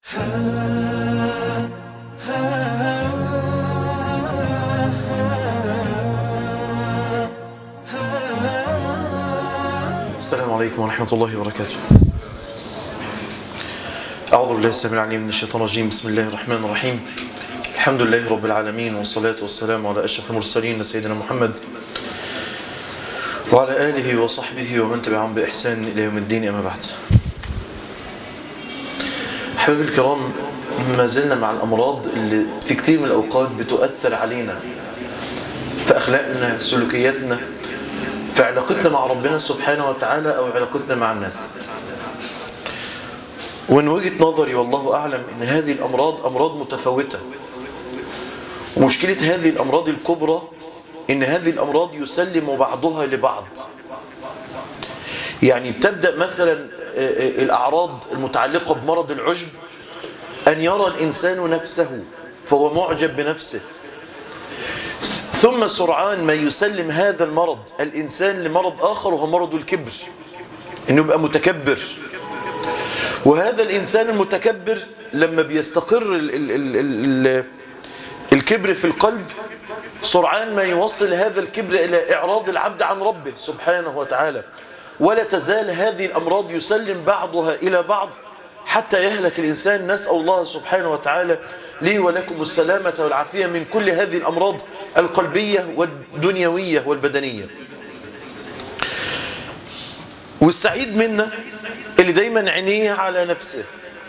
السلام عليكم ورحمة الله وبركاته أعوذ بالله السميع العليم من الشيطان الرجيم بسم الله الرحمن الرحيم الحمد لله رب العالمين والصلاة والسلام على أشرف المرسلين سيدنا محمد وعلى آله وصحبه ومن تبعهم بإحسان إلى يوم الدين أما بعد حبيبي الكرام ما زلنا مع الأمراض اللي في كتير من الأوقات بتؤثر علينا في أخلاقنا سلوكياتنا في علاقتنا مع ربنا سبحانه وتعالى أو علاقتنا مع الناس ومن وجهة نظري والله أعلم أن هذه الأمراض أمراض متفاوتة ومشكلة هذه الأمراض الكبرى أن هذه الأمراض يسلم بعضها لبعض يعني بتبدأ مثلا الأعراض المتعلقة بمرض العجب أن يرى الإنسان نفسه فهو معجب بنفسه ثم سرعان ما يسلم هذا المرض الإنسان لمرض آخر وهو مرض الكبر إنه يبقى متكبر وهذا الإنسان المتكبر لما بيستقر ال ال ال ال الكبر في القلب سرعان ما يوصل هذا الكبر إلى إعراض العبد عن ربه سبحانه وتعالى ولا تزال هذه الأمراض يسلم بعضها إلى بعض حتى يهلك الإنسان نسأل الله سبحانه وتعالى لي ولكم السلامة والعافية من كل هذه الأمراض القلبية والدنيوية والبدنية والسعيد منا اللي دايما عينيه على نفسه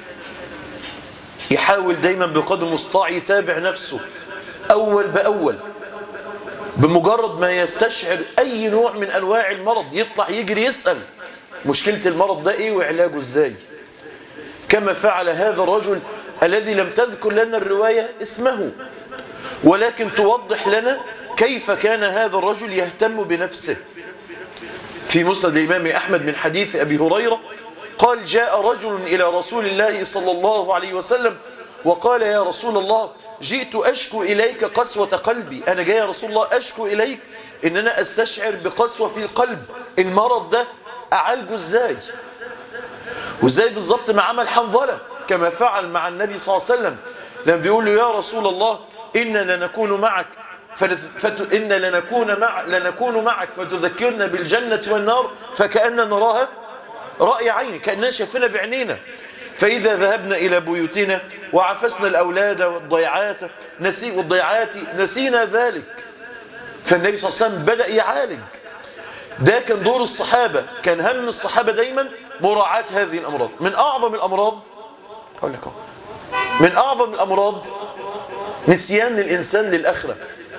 يحاول دايما بقدر المستطاع يتابع نفسه أول بأول بمجرد ما يستشعر أي نوع من أنواع المرض يطلع يجري يسأل مشكلة المرض ده إيه وعلاجه إزاي كما فعل هذا الرجل الذي لم تذكر لنا الرواية اسمه ولكن توضح لنا كيف كان هذا الرجل يهتم بنفسه في مسند الإمام أحمد من حديث أبي هريرة قال جاء رجل إلى رسول الله صلى الله عليه وسلم وقال يا رسول الله جئت أشكو إليك قسوة قلبي أنا جاي يا رسول الله أشكو إليك إن أنا أستشعر بقسوة في القلب المرض ده أعالجه إزاي وإزاي بالضبط ما عمل حنظلة كما فعل مع النبي صلى الله عليه وسلم لما بيقول له يا رسول الله إنا لنكون معك فت... إن لنكون, مع... لنكون معك فتذكرنا بالجنة والنار فكأننا نراها رأي عين كأننا شايفنا بعينينا فإذا ذهبنا إلى بيوتنا وعفسنا الأولاد والضيعات نسي والضيعات نسينا ذلك فالنبي صلى الله عليه وسلم بدأ يعالج ده كان دور الصحابة كان هم الصحابة دايما مراعاة هذه الأمراض من أعظم الأمراض أقول لكم من أعظم الأمراض نسيان الإنسان للآخرة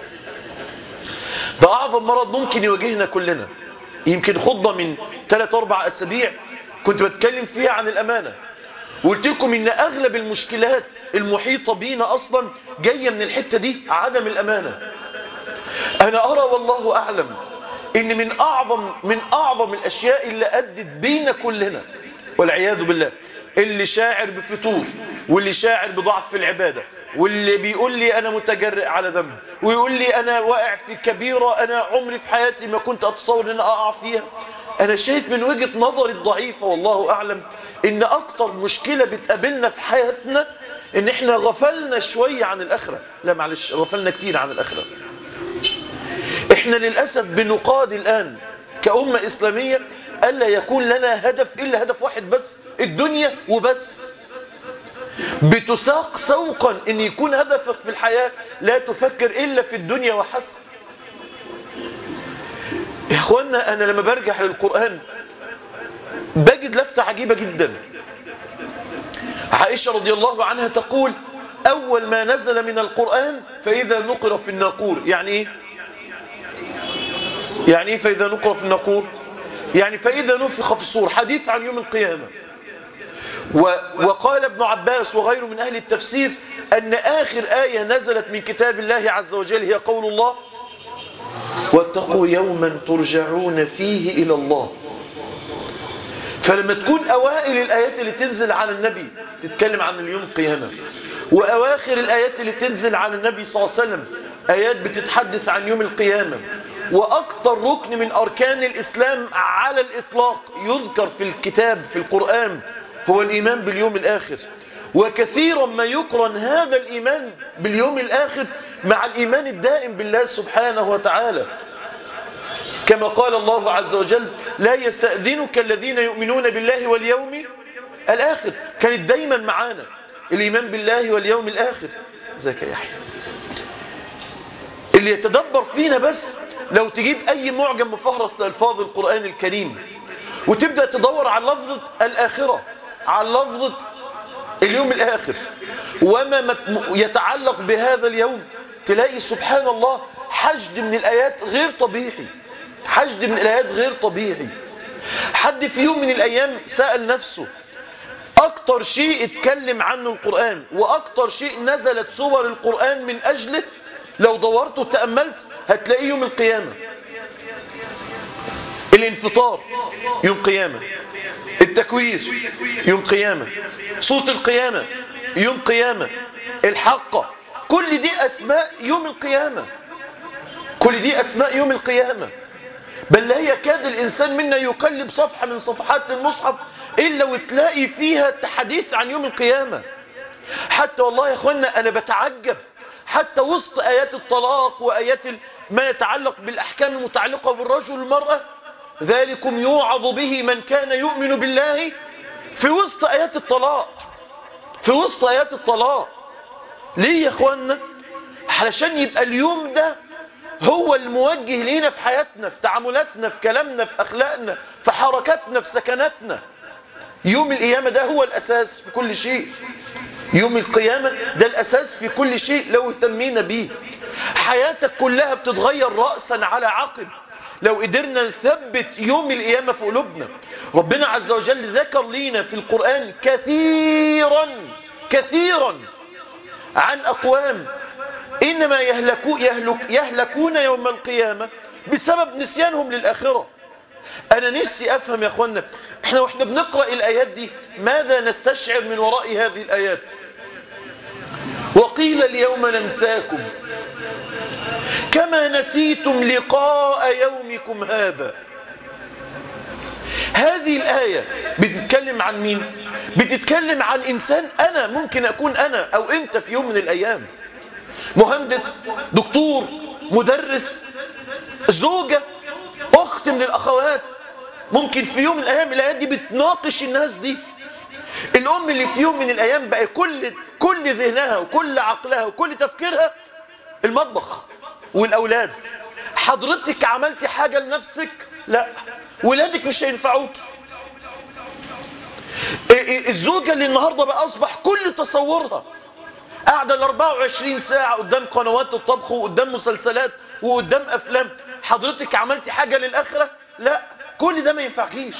ده أعظم مرض ممكن يواجهنا كلنا يمكن خطبة من 3-4 أسابيع كنت بتكلم فيها عن الأمانة وقلت لكم ان اغلب المشكلات المحيطة بينا اصلا جاية من الحتة دي عدم الامانة انا ارى والله اعلم ان من اعظم من اعظم الاشياء اللي ادت بينا كلنا والعياذ بالله اللي شاعر بفتور واللي شاعر بضعف في العبادة واللي بيقول لي انا متجرئ على ذنب ويقول لي انا واقع في كبيرة انا عمري في حياتي ما كنت اتصور ان انا اقع فيها انا شايف من وجهة نظري الضعيفة والله اعلم ان اكتر مشكلة بتقابلنا في حياتنا ان احنا غفلنا شوية عن الاخرة لا معلش غفلنا كتير عن الاخرة احنا للأسف بنقاد الان كأمة اسلامية الا يكون لنا هدف الا هدف واحد بس الدنيا وبس بتساق سوقا ان يكون هدفك في الحياة لا تفكر الا في الدنيا وحسب يا اخوانا انا لما برجع للقرآن بجد لفتة عجيبة جدا عائشة رضي الله عنها تقول اول ما نزل من القرآن فاذا نقر في الناقور يعني ايه يعني ايه فاذا نقر في الناقور يعني فاذا نفخ في الصور حديث عن يوم القيامة وقال ابن عباس وغيره من أهل التفسير أن آخر آية نزلت من كتاب الله عز وجل هي قول الله واتقوا يوما ترجعون فيه إلى الله فلما تكون أوائل الآيات اللي تنزل على النبي تتكلم عن اليوم القيامة وأواخر الآيات اللي تنزل على النبي صلى الله عليه وسلم آيات بتتحدث عن يوم القيامة وأكثر ركن من أركان الإسلام على الإطلاق يذكر في الكتاب في القرآن هو الإيمان باليوم الآخر وكثيرا ما يقرن هذا الإيمان باليوم الآخر مع الإيمان الدائم بالله سبحانه وتعالى كما قال الله عز وجل لا يستأذنك الذين يؤمنون بالله واليوم الآخر كانت دايما معانا الإيمان بالله واليوم الآخر ذاك يا يحيى اللي يتدبر فينا بس لو تجيب أي معجم مفهرس لألفاظ القرآن الكريم وتبدأ تدور على لفظة الآخرة على لفظة اليوم الآخر وما يتعلق بهذا اليوم تلاقي سبحان الله حشد من الآيات غير طبيعي حشد من الآيات غير طبيعي حد في يوم من الأيام سأل نفسه أكتر شيء اتكلم عنه القرآن وأكتر شيء نزلت سور القرآن من أجله لو دورت وتأملت هتلاقيه يوم القيامة الانفطار يوم قيامة التكوير يوم قيامة صوت القيامة يوم قيامة الحقة كل دي أسماء يوم القيامة كل دي أسماء يوم القيامة بل لا يكاد الإنسان منا يقلب صفحة من صفحات المصحف إلا وتلاقي فيها تحديث عن يوم القيامة حتى والله يا أخوانا أنا بتعجب حتى وسط آيات الطلاق وآيات ما يتعلق بالأحكام المتعلقة بالرجل والمرأة ذلكم يوعظ به من كان يؤمن بالله في وسط آيات الطلاق في وسط آيات الطلاق ليه يا أخوانا علشان يبقى اليوم ده هو الموجه لينا في حياتنا في تعاملاتنا في كلامنا في أخلاقنا في حركاتنا في سكناتنا يوم القيامة ده هو الأساس في كل شيء يوم القيامة ده الأساس في كل شيء لو اهتمينا بيه حياتك كلها بتتغير رأسا على عقب لو قدرنا نثبت يوم القيامة في قلوبنا ربنا عز وجل ذكر لينا في القرآن كثيرا كثيرا عن أقوام إنما يهلكو يهلك يهلكون يوم القيامة بسبب نسيانهم للآخرة أنا نفسي أفهم يا أخوانا إحنا وإحنا بنقرأ الآيات دي ماذا نستشعر من وراء هذه الآيات وقيل اليوم ننساكم كما نسيتم لقاء يومكم هذا هذه الآية بتتكلم عن مين بتتكلم عن إنسان أنا ممكن أكون أنا أو أنت في يوم من الأيام مهندس دكتور مدرس زوجة أخت من الأخوات ممكن في يوم من الأيام الآيات دي بتناقش الناس دي الأم اللي في يوم من الأيام بقى كل كل ذهنها وكل عقلها وكل تفكيرها المطبخ والأولاد حضرتك عملتي حاجة لنفسك لا ولادك مش هينفعوك الزوجة اللي النهاردة بقى أصبح كل تصورها قاعدة ال 24 ساعة قدام قنوات الطبخ وقدام مسلسلات وقدام أفلام حضرتك عملتي حاجة للآخرة لا كل ده ما ينفعكيش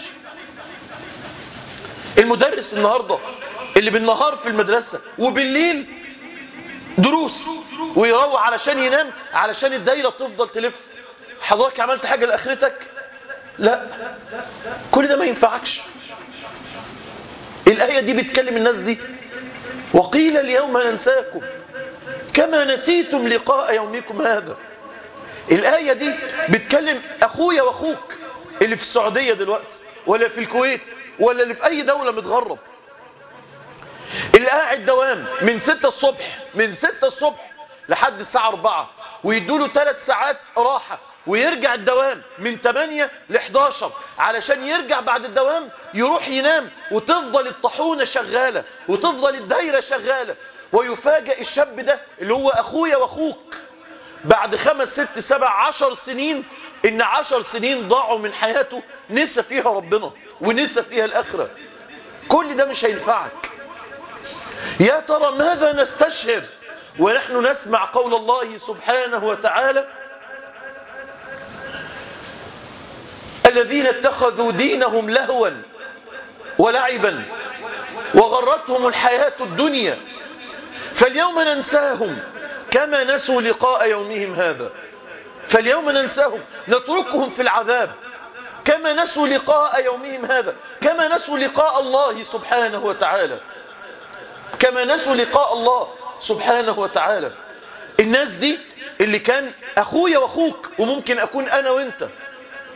المدرس النهاردة اللي بالنهار في المدرسة وبالليل دروس ويروح علشان ينام علشان الدايرة تفضل تلف حضرتك عملت حاجة لآخرتك لا كل ده ما ينفعكش الآية دي بتكلم الناس دي وقيل اليوم ننساكم كما نسيتم لقاء يومكم هذا الآية دي بتكلم أخويا وأخوك اللي في السعودية دلوقتي ولا في الكويت ولا اللي في أي دولة متغرب اللي قاعد دوام من ستة الصبح من ستة الصبح لحد الساعة أربعة ويدوله ثلاث ساعات راحة ويرجع الدوام من 8 ل 11 علشان يرجع بعد الدوام يروح ينام وتفضل الطحونة شغالة وتفضل الدايرة شغالة ويفاجئ الشاب ده اللي هو أخويا وأخوك بعد خمس ست سبع عشر سنين إن عشر سنين ضاعوا من حياته نسى فيها ربنا ونسى فيها الآخرة كل ده مش هينفعك يا ترى ماذا نستشعر ونحن نسمع قول الله سبحانه وتعالى الذين اتخذوا دينهم لهوا ولعبا وغرتهم الحياة الدنيا فاليوم ننساهم كما نسوا لقاء يومهم هذا فاليوم ننساهم نتركهم في العذاب كما نسوا لقاء يومهم هذا كما نسوا لقاء الله سبحانه وتعالى كما نسوا لقاء الله سبحانه وتعالى الناس دي اللي كان أخويا وأخوك وممكن أكون أنا وإنت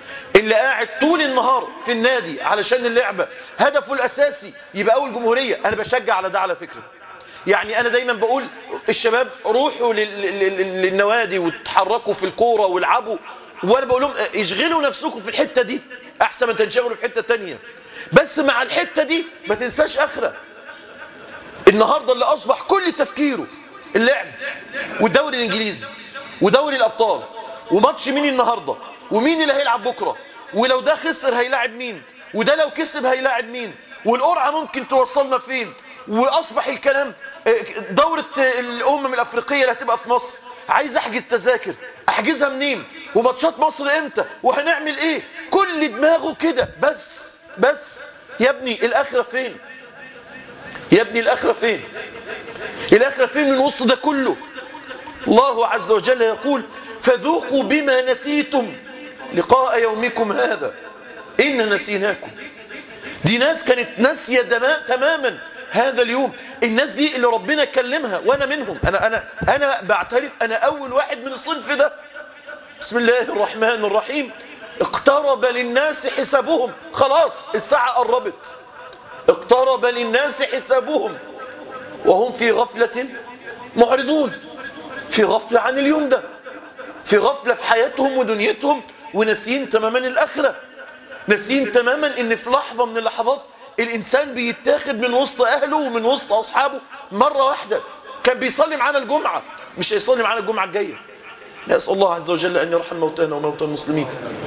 اللي قاعد طول النهار في النادي علشان اللعبة هدفه الأساسي يبقى أول جمهورية أنا بشجع على ده على فكرة يعني أنا دايما بقول الشباب روحوا لل- لل- للنوادي وتحركوا في الكورة والعبوا وأنا بقول لهم اشغلوا نفسكم في الحتة دي أحسن ما تنشغلوا في حتة تانية بس مع الحتة دي ما تنساش آخرة النهاردة اللي أصبح كل تفكيره اللعب والدوري الإنجليزي ودوري الأبطال وماتش مين النهاردة ومين اللي هيلعب بكرة ولو ده خسر هيلاعب مين وده لو كسب هيلاعب مين والقرعة ممكن توصلنا فين وأصبح الكلام آه، دورة آه، الأمم الأفريقية اللي هتبقى في مصر عايز أحجز تذاكر أحجزها منين وماتشات مصر إمتى وهنعمل إيه كل دماغه كده بس بس يا ابني الآخرة فين يا ابني الآخرة فين الآخرة فين من وسط ده كله الله عز وجل يقول فذوقوا بما نسيتم لقاء يومكم هذا إن نسيناكم دي ناس كانت ناسية دماء تماما هذا اليوم الناس دي اللي ربنا كلمها وانا منهم انا انا انا بعترف انا اول واحد من الصنف ده بسم الله الرحمن الرحيم اقترب للناس حسابهم خلاص الساعة قربت اقترب للناس حسابهم وهم في غفلة معرضون في غفلة عن اليوم ده في غفلة في حياتهم ودنيتهم وناسيين تماما الآخرة ناسيين تماما ان في لحظة من اللحظات الإنسان بيتاخد من وسط أهله ومن وسط أصحابه مرة واحدة كان بيصلي معانا الجمعة مش هيصلي معانا الجمعة الجاية نسأل الله عز وجل أن يرحم موتانا وموتى المسلمين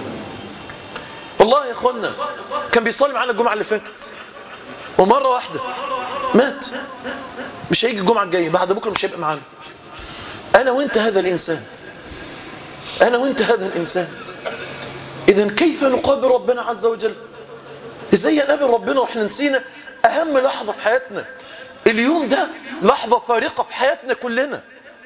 والله يا أخوانا كان بيصلي معانا الجمعة اللي فاتت ومرة واحدة مات مش هيجي الجمعة الجاية بعد بكرة مش هيبقى معانا أنا وإنت هذا الإنسان أنا وإنت هذا الإنسان إذا كيف نقابل ربنا عز وجل إزاي نقابل ربنا وإحنا نسينا أهم لحظة في حياتنا اليوم ده لحظة فارقة في حياتنا كلنا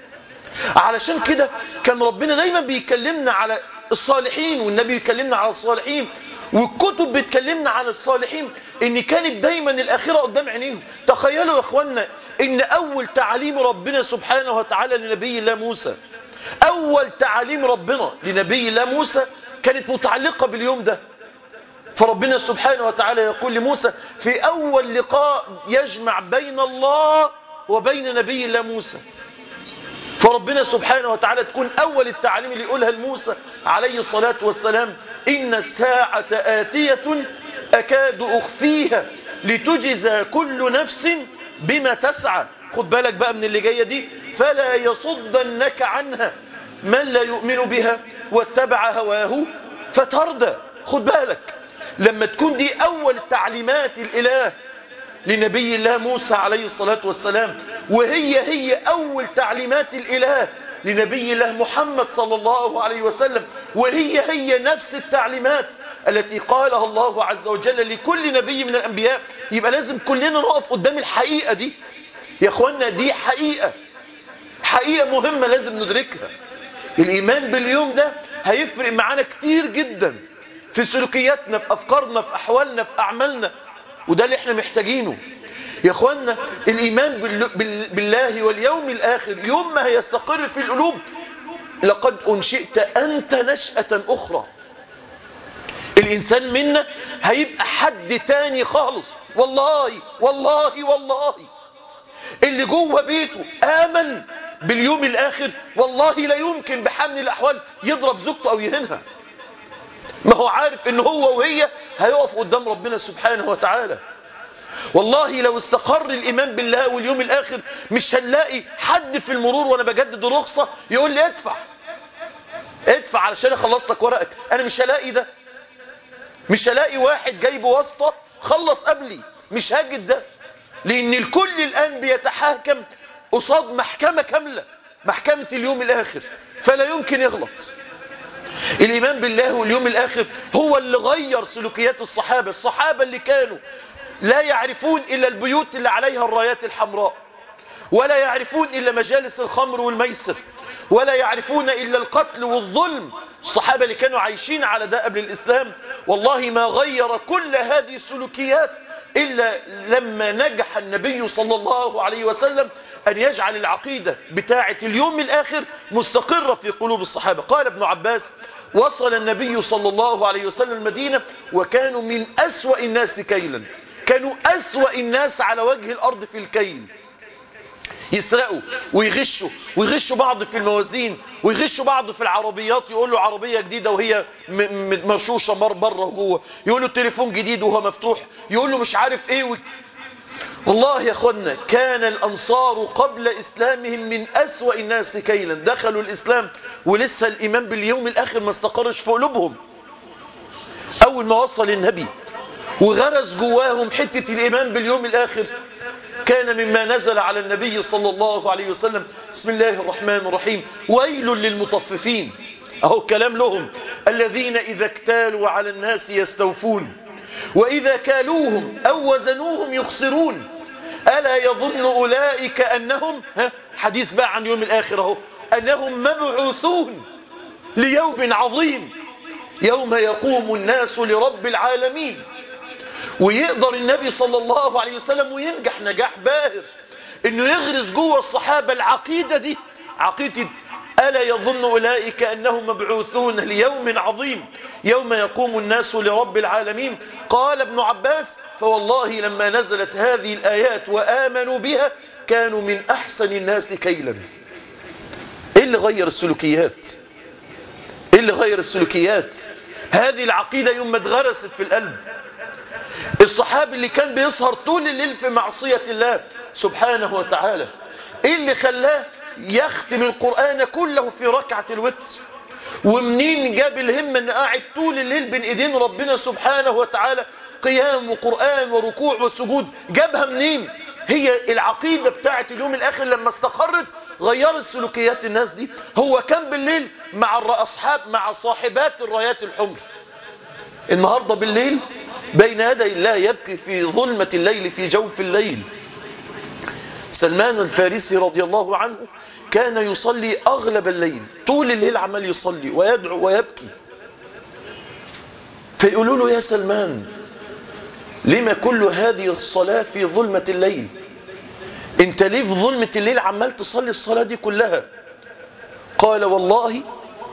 علشان كده كان ربنا دايما بيكلمنا على الصالحين والنبي بيكلمنا على الصالحين والكتب بتكلمنا عن الصالحين ان كانت دايما الاخره قدام عينيهم تخيلوا يا اخوانا ان اول تعاليم ربنا سبحانه وتعالى لنبي الله موسى اول تعاليم ربنا لنبي الله موسى كانت متعلقه باليوم ده فربنا سبحانه وتعالى يقول لموسى في اول لقاء يجمع بين الله وبين نبي الله موسى فربنا سبحانه وتعالى تكون أول التعليم اللي يقولها لموسى عليه الصلاة والسلام إن الساعة آتية أكاد أخفيها لتجزى كل نفس بما تسعى خد بالك بقى من اللي جاية دي فلا يصدنك عنها من لا يؤمن بها واتبع هواه فتردى خد بالك لما تكون دي أول تعليمات الإله لنبي الله موسى عليه الصلاة والسلام وهي هي أول تعليمات الإله لنبي الله محمد صلى الله عليه وسلم وهي هي نفس التعليمات التي قالها الله عز وجل لكل نبي من الأنبياء يبقى لازم كلنا نقف قدام الحقيقة دي يا أخوانا دي حقيقة حقيقة مهمة لازم ندركها الإيمان باليوم ده هيفرق معانا كتير جدا في سلوكياتنا في أفكارنا في أحوالنا في أعمالنا وده اللي احنا محتاجينه يا اخوانا الايمان بالله واليوم الاخر يوم ما هيستقر في القلوب لقد انشئت انت نشأة اخرى الانسان منا هيبقى حد تاني خالص والله والله والله اللي جوه بيته امن باليوم الاخر والله لا يمكن بحال من الاحوال يضرب زوجته او يهينها ما هو عارف ان هو وهي هيقف قدام ربنا سبحانه وتعالى والله لو استقر الإيمان بالله واليوم الآخر مش هنلاقي حد في المرور وأنا بجدد رخصة يقول لي ادفع ادفع علشان اخلص لك ورقك أنا مش هلاقي ده مش هلاقي واحد جايب واسطة خلص قبلي مش هاجد ده لأن الكل الآن بيتحاكم قصاد محكمة كاملة محكمة اليوم الآخر فلا يمكن يغلط الإيمان بالله واليوم الآخر هو اللي غير سلوكيات الصحابة الصحابة اللي كانوا لا يعرفون إلا البيوت اللي عليها الرايات الحمراء ولا يعرفون إلا مجالس الخمر والميسر ولا يعرفون إلا القتل والظلم الصحابة اللي كانوا عايشين على ده قبل الإسلام والله ما غير كل هذه السلوكيات إلا لما نجح النبي صلى الله عليه وسلم أن يجعل العقيدة بتاعة اليوم الآخر مستقرة في قلوب الصحابة قال ابن عباس وصل النبي صلى الله عليه وسلم المدينة وكانوا من أسوأ الناس كيلا كانوا أسوأ الناس على وجه الأرض في الكيل يسرقوا ويغشوا ويغشوا بعض في الموازين ويغشوا بعض في العربيات يقول له عربية جديدة وهي مرشوشة مر بره وجوه يقول له التليفون جديد وهو مفتوح يقول له مش عارف ايه و... والله يا اخوانا كان الانصار قبل اسلامهم من اسوأ الناس كيلا دخلوا الاسلام ولسه الايمان باليوم الاخر ما استقرش في قلوبهم اول ما وصل النبي وغرس جواهم حتة الايمان باليوم الاخر كان مما نزل على النبي صلى الله عليه وسلم بسم الله الرحمن الرحيم ويل للمطففين اهو كلام لهم الذين اذا اكتالوا على الناس يستوفون واذا كالوهم او وزنوهم يخسرون الا يظن اولئك انهم ها حديث بقى عن يوم الاخر اهو انهم مبعوثون ليوم عظيم يوم يقوم الناس لرب العالمين ويقدر النبي صلى الله عليه وسلم وينجح نجاح باهر انه يغرس جوه الصحابة العقيدة دي عقيدة ألا يظن أولئك أنهم مبعوثون ليوم عظيم يوم يقوم الناس لرب العالمين قال ابن عباس فوالله لما نزلت هذه الآيات وآمنوا بها كانوا من أحسن الناس كيلا إيه اللي غير السلوكيات إيه اللي غير السلوكيات هذه العقيدة يوم ما اتغرست في القلب الصحابي اللي كان بيسهر طول الليل في معصية الله سبحانه وتعالى ايه اللي خلاه يختم القرآن كله في ركعة الوتر ومنين جاب الهمة ان قاعد طول الليل بين ايدين ربنا سبحانه وتعالى قيام وقرآن وركوع وسجود جابها منين هي العقيدة بتاعت اليوم الاخر لما استقرت غيرت سلوكيات الناس دي هو كان بالليل مع اصحاب مع صاحبات الرايات الحمر النهاردة بالليل بين يدي الله يبكي في ظلمة الليل في جوف الليل سلمان الفارسي رضي الله عنه كان يصلي أغلب الليل طول الليل عمال يصلي ويدعو ويبكي فيقولوا له يا سلمان لما كل هذه الصلاة في ظلمة الليل انت ليه في ظلمة الليل عمال تصلي الصلاة دي كلها قال والله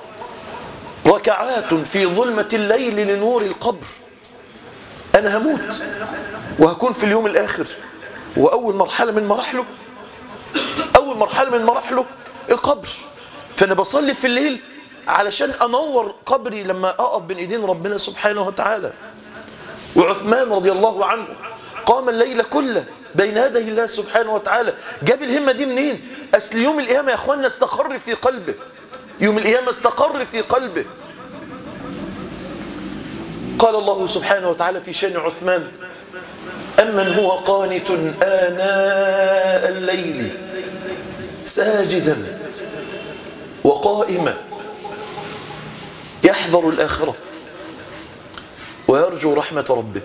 ركعات في ظلمة الليل لنور القبر أنا هموت وهكون في اليوم الآخر وأول مرحلة من مراحله أول مرحلة من مراحله القبر فأنا بصلي في الليل علشان أنور قبري لما أقف بين إيدين ربنا سبحانه وتعالى وعثمان رضي الله عنه قام الليل كله بين يدي الله سبحانه وتعالى جاب الهمة دي منين أصل يوم القيامة يا أخوانا استقر في قلبه يوم القيامة استقر في قلبه قال الله سبحانه وتعالى في شأن عثمان أمن هو قانت آناء الليل ساجدا وقائما يحذر الآخرة ويرجو رحمة ربه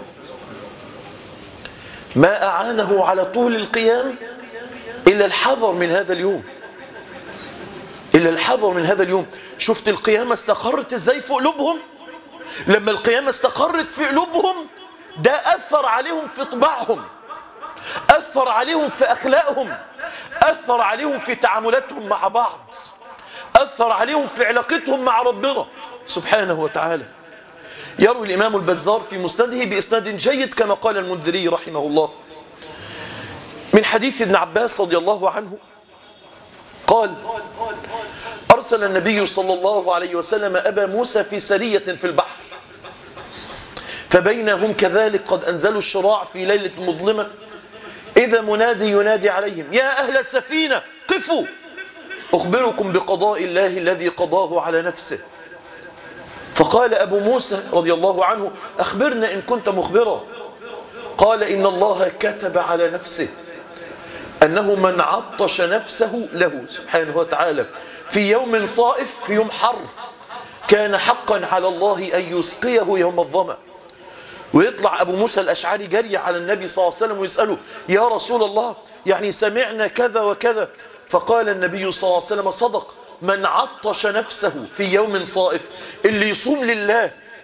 ما أعانه على طول القيام إلا الحذر من هذا اليوم إلا الحذر من هذا اليوم شفت القيامة استقرت إزاي في قلوبهم لما القيامة استقرت في قلوبهم ده أثر عليهم في طباعهم أثر عليهم في أخلاقهم أثر عليهم في تعاملاتهم مع بعض أثر عليهم في علاقتهم مع ربنا سبحانه وتعالى يروي الإمام البزار في مسنده بإسناد جيد كما قال المنذري رحمه الله من حديث ابن عباس رضي الله عنه قال أرسل النبي صلى الله عليه وسلم أبا موسى في سرية في البحر فبينهم كذلك قد أنزلوا الشراع في ليلة مظلمة إذا منادي ينادي عليهم يا أهل السفينة قفوا أخبركم بقضاء الله الذي قضاه على نفسه فقال أبو موسى رضي الله عنه أخبرنا إن كنت مخبرا قال إن الله كتب على نفسه أنه من عطش نفسه له سبحانه وتعالى في يوم صائف في يوم حر كان حقا على الله أن يسقيه يوم الظمأ ويطلع أبو موسى الأشعري جري على النبي صلى الله عليه وسلم ويسأله يا رسول الله يعني سمعنا كذا وكذا فقال النبي صلى الله عليه وسلم صدق من عطش نفسه في يوم صائف اللي يصوم لله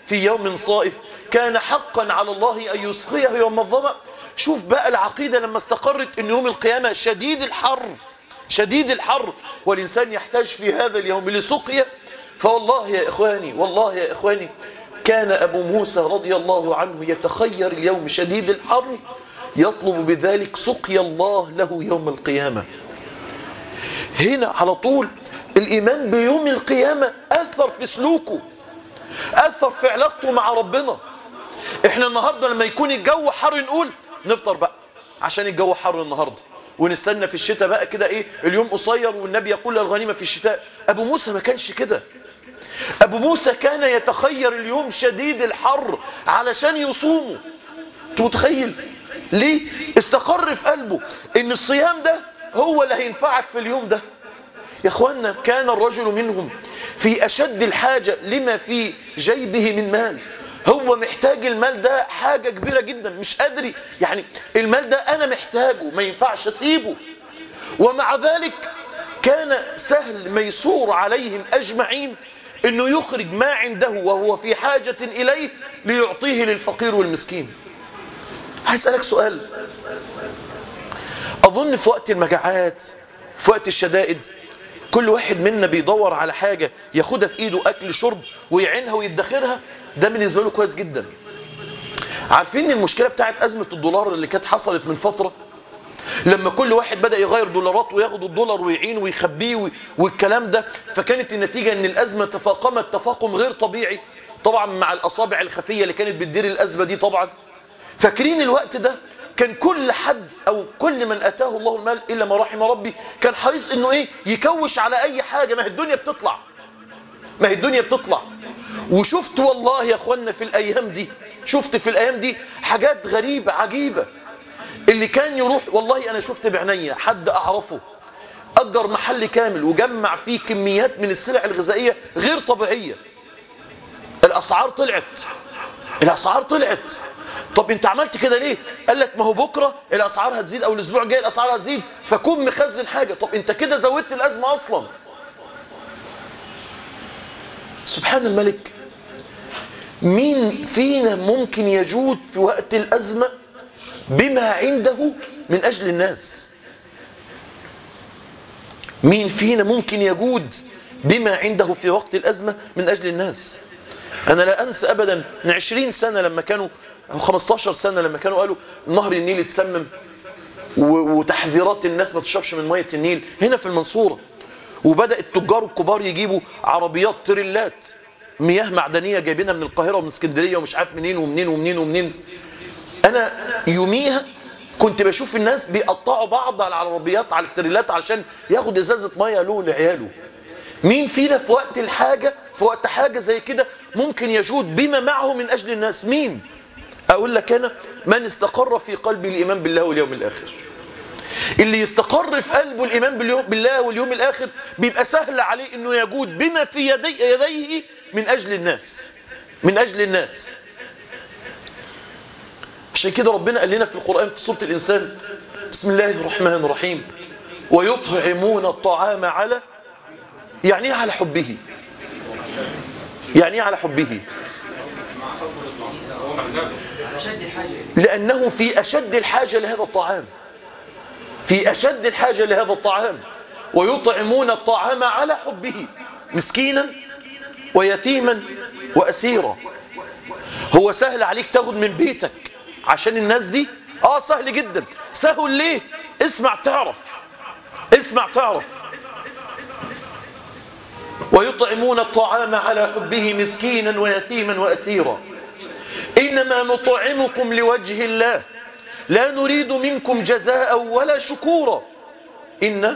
في يوم صائف كان حقا على الله أن يسقيه يوم الظمأ شوف بقى العقيدة لما استقرت أن يوم القيامة شديد الحر شديد الحر والإنسان يحتاج في هذا اليوم لسقيا فوالله يا إخواني والله يا إخواني كان أبو موسى رضي الله عنه يتخير اليوم شديد الحر يطلب بذلك سقيا الله له يوم القيامة هنا على طول الإيمان بيوم القيامة أثر في سلوكه أثر في علاقته مع ربنا احنا النهاردة لما يكون الجو حر نقول نفطر بقى عشان الجو حر النهاردة ونستنى في الشتاء بقى كده ايه اليوم قصير والنبي يقول الغنيمة في الشتاء ابو موسى ما كانش كده ابو موسى كان يتخير اليوم شديد الحر علشان يصومه انت متخيل ليه استقر في قلبه ان الصيام ده هو اللي هينفعك في اليوم ده يا اخوانا كان الرجل منهم في اشد الحاجة لما في جيبه من مال هو محتاج المال ده حاجة كبيرة جدا مش قادر يعني المال ده انا محتاجه ما ينفعش اسيبه ومع ذلك كان سهل ميسور عليهم اجمعين انه يخرج ما عنده وهو في حاجة اليه ليعطيه للفقير والمسكين عايز اسألك سؤال اظن في وقت المجاعات في وقت الشدائد كل واحد منا بيدور على حاجة ياخدها في ايده اكل شرب ويعينها ويدخرها ده بالنسبة له كويس جدا عارفين المشكلة بتاعت ازمة الدولار اللي كانت حصلت من فترة لما كل واحد بدأ يغير دولارات وياخد الدولار ويعينه ويخبيه والكلام ده فكانت النتيجة ان الازمة تفاقمت تفاقم غير طبيعي طبعا مع الاصابع الخفية اللي كانت بتدير الازمة دي طبعا فاكرين الوقت ده كان كل حد او كل من اتاه الله المال الا ما رحم ربي كان حريص انه ايه يكوش على اي حاجة ما هي الدنيا بتطلع ما هي الدنيا بتطلع وشفت والله يا اخوانا في الايام دي شفت في الايام دي حاجات غريبة عجيبة اللي كان يروح والله انا شفت بعينيا حد اعرفه اجر محل كامل وجمع فيه كميات من السلع الغذائية غير طبيعية الاسعار طلعت الاسعار طلعت طب انت عملت كده ليه قال لك ما هو بكرة الاسعار هتزيد او الاسبوع الجاي الاسعار هتزيد فكون مخزن حاجة طب انت كده زودت الازمة اصلا سبحان الملك مين فينا ممكن يجود في وقت الازمة بما عنده من اجل الناس مين فينا ممكن يجود بما عنده في وقت الازمة من اجل الناس انا لا انسى ابدا من عشرين سنة لما كانوا أو 15 سنة لما كانوا قالوا نهر النيل اتسمم وتحذيرات الناس ما تشربش من مية النيل هنا في المنصورة وبدأ التجار الكبار يجيبوا عربيات تريلات مياه معدنية جايبينها من القاهرة ومن اسكندرية ومش عارف منين ومنين ومنين ومنين أنا يوميها كنت بشوف الناس بيقطعوا بعض على العربيات على التريلات علشان ياخد ازازة مية له لعياله مين فينا في وقت الحاجة في وقت حاجة زي كده ممكن يجود بما معه من أجل الناس مين أقول لك أنا من استقر في قلبه الإيمان بالله واليوم الآخر اللي يستقر في قلبه الإيمان بالله واليوم الآخر بيبقى سهل عليه أنه يجود بما في يدي يديه من أجل الناس من أجل الناس عشان كده ربنا قال لنا في القرآن في سورة الإنسان بسم الله الرحمن الرحيم ويطعمون الطعام على يعني على حبه يعني على حبه لأنه في أشد الحاجة لهذا الطعام في أشد الحاجة لهذا الطعام ويطعمون الطعام على حبه مسكينا ويتيما وأسيرا هو سهل عليك تاخد من بيتك عشان الناس دي اه سهل جدا سهل ليه اسمع تعرف اسمع تعرف ويطعمون الطعام على حبه مسكينا ويتيما وأسيرا إنما نطعمكم لوجه الله لا نريد منكم جزاء ولا شكورا إن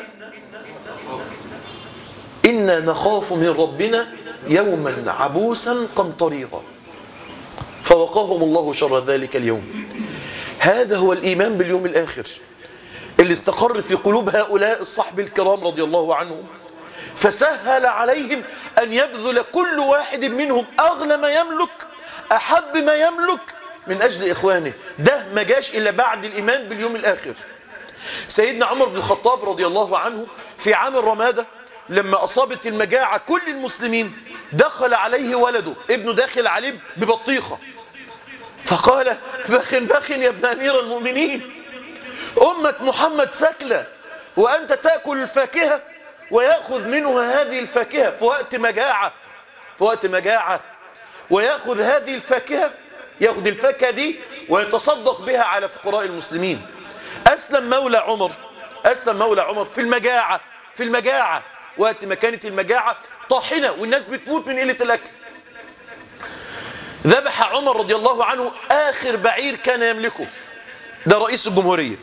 إنا نخاف من ربنا يوما عبوسا قمطريرا فوقاهم الله شر ذلك اليوم هذا هو الإيمان باليوم الآخر اللي استقر في قلوب هؤلاء الصحب الكرام رضي الله عنهم فسهل عليهم أن يبذل كل واحد منهم أغلى ما يملك أحب ما يملك من أجل إخوانه ده ما جاش إلا بعد الإيمان باليوم الآخر سيدنا عمر بن الخطاب رضي الله عنه في عام الرمادة لما أصابت المجاعة كل المسلمين دخل عليه ولده ابنه داخل عليه ببطيخة فقال بخ بخ يا ابن أمير المؤمنين أمة محمد سكلة وأنت تأكل الفاكهة ويأخذ منها هذه الفاكهة في وقت مجاعة في وقت مجاعة ويأخذ هذه الفاكهة يأخذ الفاكهة دي ويتصدق بها على فقراء المسلمين أسلم مولى عمر أسلم مولى عمر في المجاعة في المجاعة وقت ما كانت المجاعة طاحنة والناس بتموت من قلة الأكل ذبح عمر رضي الله عنه آخر بعير كان يملكه ده رئيس الجمهورية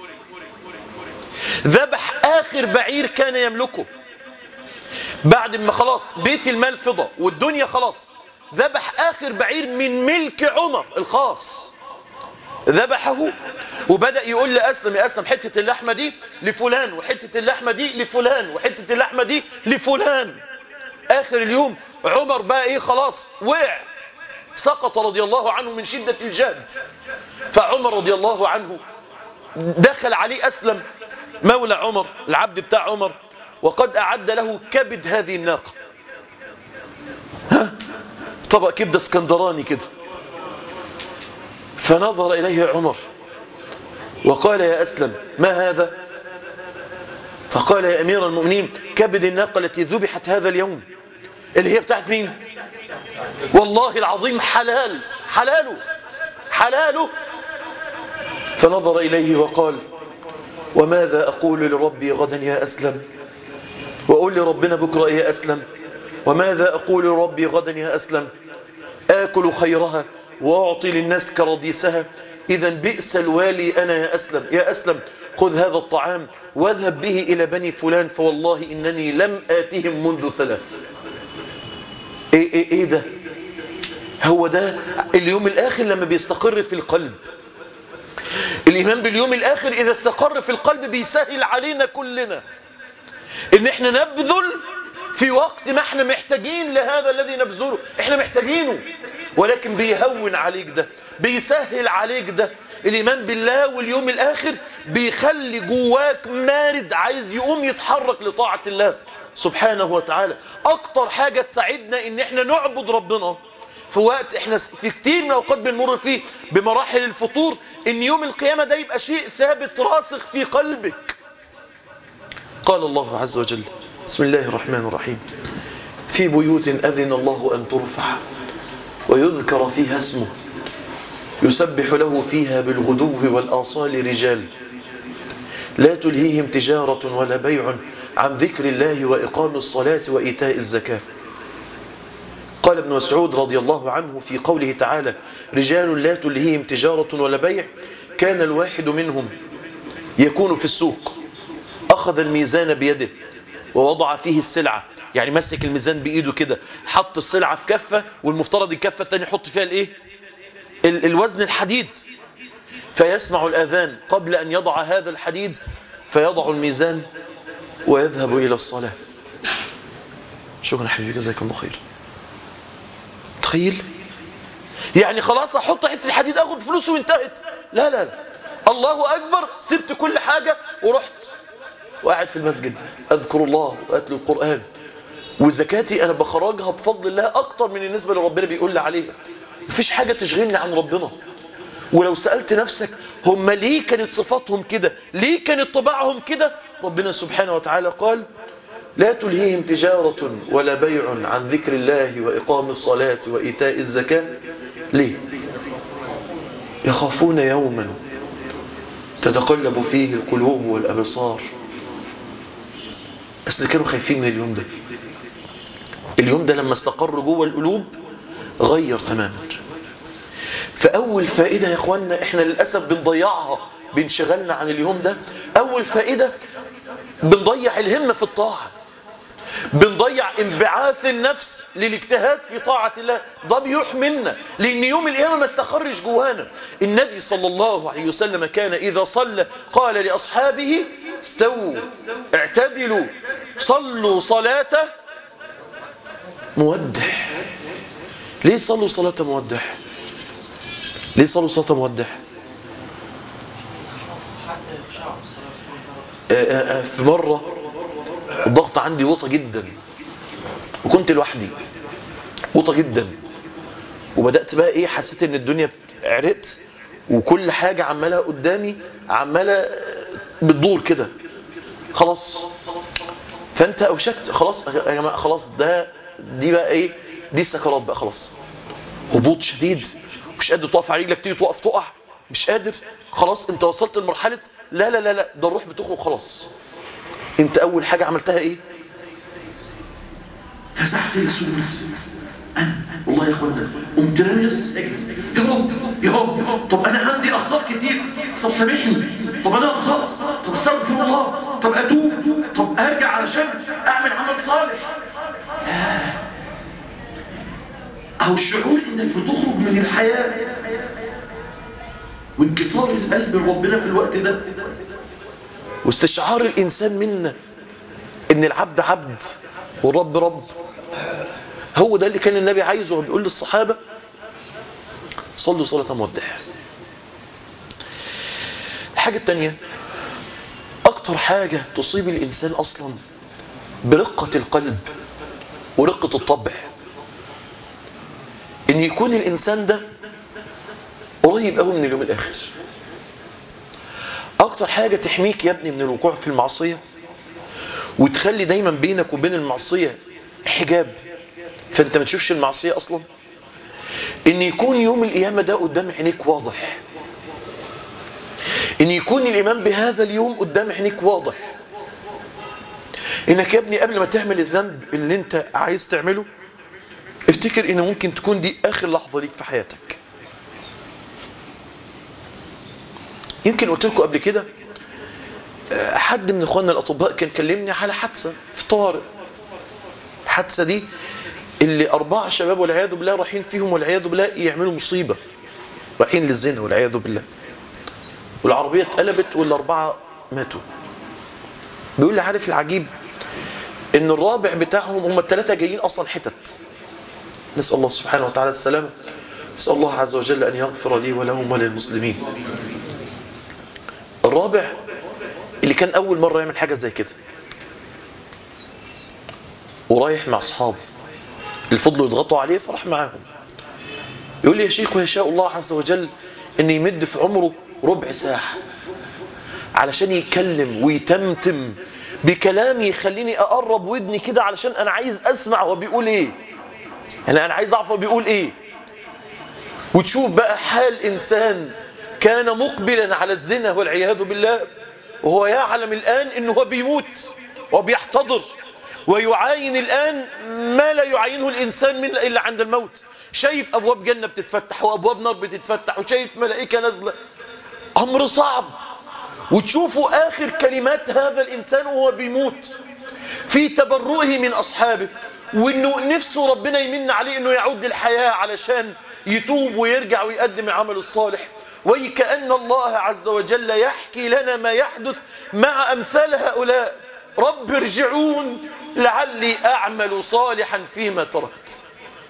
ذبح آخر بعير كان يملكه بعد ما خلاص بيت المال فضى والدنيا خلاص ذبح آخر بعير من ملك عمر الخاص ذبحه وبدأ يقول لأسلم يا أسلم حتة اللحمة دي لفلان وحتة اللحمة دي لفلان وحتة اللحمة دي لفلان آخر اليوم عمر بقى إيه خلاص وقع سقط رضي الله عنه من شدة الجهد فعمر رضي الله عنه دخل عليه أسلم مولى عمر العبد بتاع عمر وقد أعد له كبد هذه الناقة ها طبق كبدة اسكندراني كده فنظر إليه عمر وقال يا أسلم ما هذا فقال يا أمير المؤمنين كبد الناقة التي ذبحت هذا اليوم اللي هي بتاعت مين والله العظيم حلال حلاله حلاله فنظر إليه وقال وماذا أقول لربي غدا يا أسلم وأقول لربنا بكرة يا أسلم وماذا أقول لربي غدا يا أسلم آكل خيرها وأعطي للناس كرديسها إذا بئس الوالي أنا يا أسلم يا أسلم خذ هذا الطعام واذهب به إلى بني فلان فوالله إنني لم آتهم منذ ثلاث إيه, إيه, إيه ده هو ده اليوم الآخر لما بيستقر في القلب الإيمان باليوم الآخر إذا استقر في القلب بيسهل علينا كلنا إن إحنا نبذل في وقت ما احنا محتاجين لهذا الذي نبذله احنا محتاجينه ولكن بيهون عليك ده بيسهل عليك ده الإيمان بالله واليوم الآخر بيخلي جواك مارد عايز يقوم يتحرك لطاعة الله سبحانه وتعالى أكتر حاجة تساعدنا إن احنا نعبد ربنا في وقت احنا في كتير من الأوقات بنمر فيه بمراحل الفطور إن يوم القيامة ده يبقى شيء ثابت راسخ في قلبك قال الله عز وجل بسم الله الرحمن الرحيم في بيوت أذن الله أن ترفع ويذكر فيها اسمه يسبح له فيها بالغدو والآصال رجال لا تلهيهم تجارة ولا بيع عن ذكر الله وإقام الصلاة وإيتاء الزكاة قال ابن مسعود رضي الله عنه في قوله تعالى رجال لا تلهيهم تجارة ولا بيع كان الواحد منهم يكون في السوق أخذ الميزان بيده ووضع فيه السلعة يعني مسك الميزان بإيده كده حط السلعة في كفة والمفترض الكفة التانية يحط فيها الايه ال الوزن الحديد فيسمع الأذان قبل أن يضع هذا الحديد فيضع الميزان ويذهب إلى الصلاة شكرا حبيبي جزاكم الله خير تخيل يعني خلاص احط حته الحديد اخد فلوسه وانتهت لا لا لا الله اكبر سبت كل حاجه ورحت وقاعد في المسجد اذكر الله واتلو القران وزكاتي انا بخرجها بفضل الله اكتر من النسبه اللي ربنا بيقول لي عليها مفيش حاجه تشغلني عن ربنا ولو سألت نفسك هم ليه كانت صفاتهم كده ليه كانت طباعهم كده ربنا سبحانه وتعالى قال لا تلهيهم تجارة ولا بيع عن ذكر الله وإقام الصلاة وإيتاء الزكاة ليه يخافون يوما تتقلب فيه القلوب والأبصار بس كانوا خايفين من اليوم ده اليوم ده لما استقر جوه القلوب غير تماما فأول فائدة يا أخوانا إحنا للأسف بنضيعها بانشغلنا عن اليوم ده أول فائدة بنضيع الهمة في الطاعة بنضيع انبعاث النفس للاجتهاد في طاعة الله ده بيحملنا لأن يوم القيامة ما استخرج جوانا النبي صلى الله عليه وسلم كان إذا صلى قال لأصحابه استووا اعتدلوا صلوا صلاة مودح ليه صلوا صلاة مودح ليه صلوا صلاة مودح في مرة الضغط عندي وطى جدا وكنت لوحدي قوطة جدا وبدأت بقى ايه حسيت ان الدنيا عرقت وكل حاجة عمالة قدامي عمالة بتدور كده خلاص فانت اوشكت خلاص يا جماعة خلاص ده دي بقى ايه دي السكرات بقى خلاص هبوط شديد مش قادر تقف على رجلك تيجي تقف تقع مش قادر خلاص انت وصلت لمرحلة لا لا لا لا ده الروح بتخرج خلاص انت اول حاجة عملتها ايه فزعت لسوء أنا والله يا اخوانا قمت رامي السجن يا رب يا رب طب انا عندي اخطاء كتير طب سامحني طب انا اخطأت طب استغفر الله طب اتوب طب ارجع علشان اعمل عمل صالح لا او الشعور انك بتخرج من الحياة وانكسار القلب لربنا في الوقت ده واستشعار الإنسان منا إن العبد عبد والرب رب هو ده اللي كان النبي عايزه وبيقول للصحابة صلوا صلاة مودع الحاجة التانية أكتر حاجة تصيب الإنسان أصلا برقة القلب ورقة الطبع إن يكون الإنسان ده قريب قوي من اليوم الآخر أكتر حاجة تحميك يا ابني من الوقوع في المعصية وتخلي دايما بينك وبين المعصية حجاب فانت ما تشوفش المعصية اصلا ان يكون يوم القيامة ده قدام عينيك واضح ان يكون الايمان بهذا اليوم قدام عينيك واضح انك يا ابني قبل ما تعمل الذنب اللي انت عايز تعمله افتكر ان ممكن تكون دي اخر لحظة ليك في حياتك يمكن قلت لكم قبل كده حد من اخواننا الاطباء كان كلمني على حادثة في طوارئ الحادثة دي اللي أربعة شباب والعياذ بالله رايحين فيهم والعياذ بالله يعملوا مصيبة رايحين للزنا والعياذ بالله والعربية اتقلبت والأربعة ماتوا بيقول لي عارف العجيب ان الرابع بتاعهم هم الثلاثة جايين أصلا حتت نسأل الله سبحانه وتعالى السلامة نسأل الله عز وجل أن يغفر لي ولهم وللمسلمين الرابع اللي كان أول مرة يعمل حاجة زي كده ورايح مع أصحابه اللي فضلوا يضغطوا عليه فراح معاهم يقول لي يا شيخ ويشاء الله عز وجل أن يمد في عمره ربع ساعة علشان يتكلم ويتمتم بكلام يخليني أقرب ودني كده علشان أنا عايز أسمع هو بيقول إيه يعني أنا عايز أعرف هو بيقول إيه وتشوف بقى حال إنسان كان مقبلا على الزنا والعياذ بالله وهو يعلم الآن أنه هو بيموت وبيحتضر ويعاين الآن ما لا يعاينه الإنسان من إلا عند الموت شايف أبواب جنة بتتفتح وأبواب نار بتتفتح وشايف ملائكة نازلة أمر صعب وتشوفوا آخر كلمات هذا الإنسان وهو بيموت في تبرؤه من أصحابه وإنه نفسه ربنا يمن عليه إنه يعود للحياة علشان يتوب ويرجع ويقدم العمل الصالح وكأن الله عز وجل يحكي لنا ما يحدث مع أمثال هؤلاء رب ارجعون لعلي أعمل صالحا فيما تركت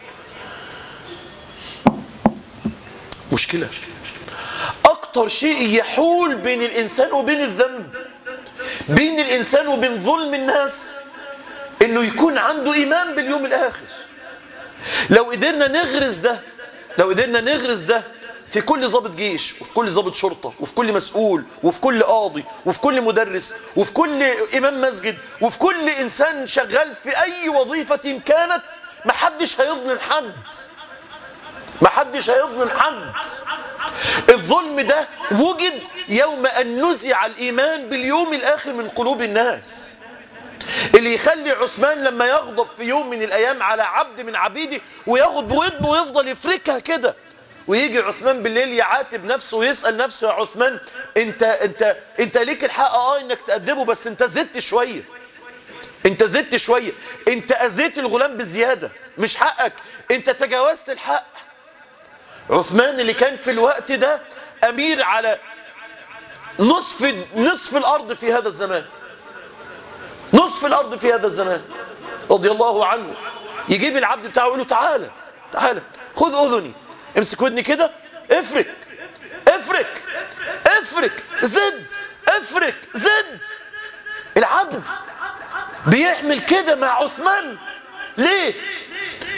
مشكلة أكتر شيء يحول بين الإنسان وبين الذنب بين الإنسان وبين ظلم الناس إنه يكون عنده إيمان باليوم الآخر لو قدرنا نغرس ده لو قدرنا نغرس ده في كل ضابط جيش وفي كل ضابط شرطة وفي كل مسؤول وفي كل قاضي وفي كل مدرس وفي كل إمام مسجد وفي كل إنسان شغال في أي وظيفة كانت محدش هيظلم حد محدش هيظلم حد الظلم ده وجد يوم أن نزع الإيمان باليوم الآخر من قلوب الناس اللي يخلي عثمان لما يغضب في يوم من الأيام على عبد من عبيده وياخد بودنه ويفضل يفركها كده ويجي عثمان بالليل يعاتب نفسه ويسأل نفسه يا عثمان انت انت انت ليك الحق اه انك تأدبه بس انت زدت شوية انت زدت شوية انت اذيت الغلام بزيادة مش حقك انت تجاوزت الحق عثمان اللي كان في الوقت ده امير على نصف نصف الارض في هذا الزمان نصف الارض في هذا الزمان رضي الله عنه يجيب العبد بتاعه يقول له تعالى تعالى خذ اذني امسك ودني كده افرك افرك افرك زد افرك زد العبد بيعمل كده مع عثمان ليه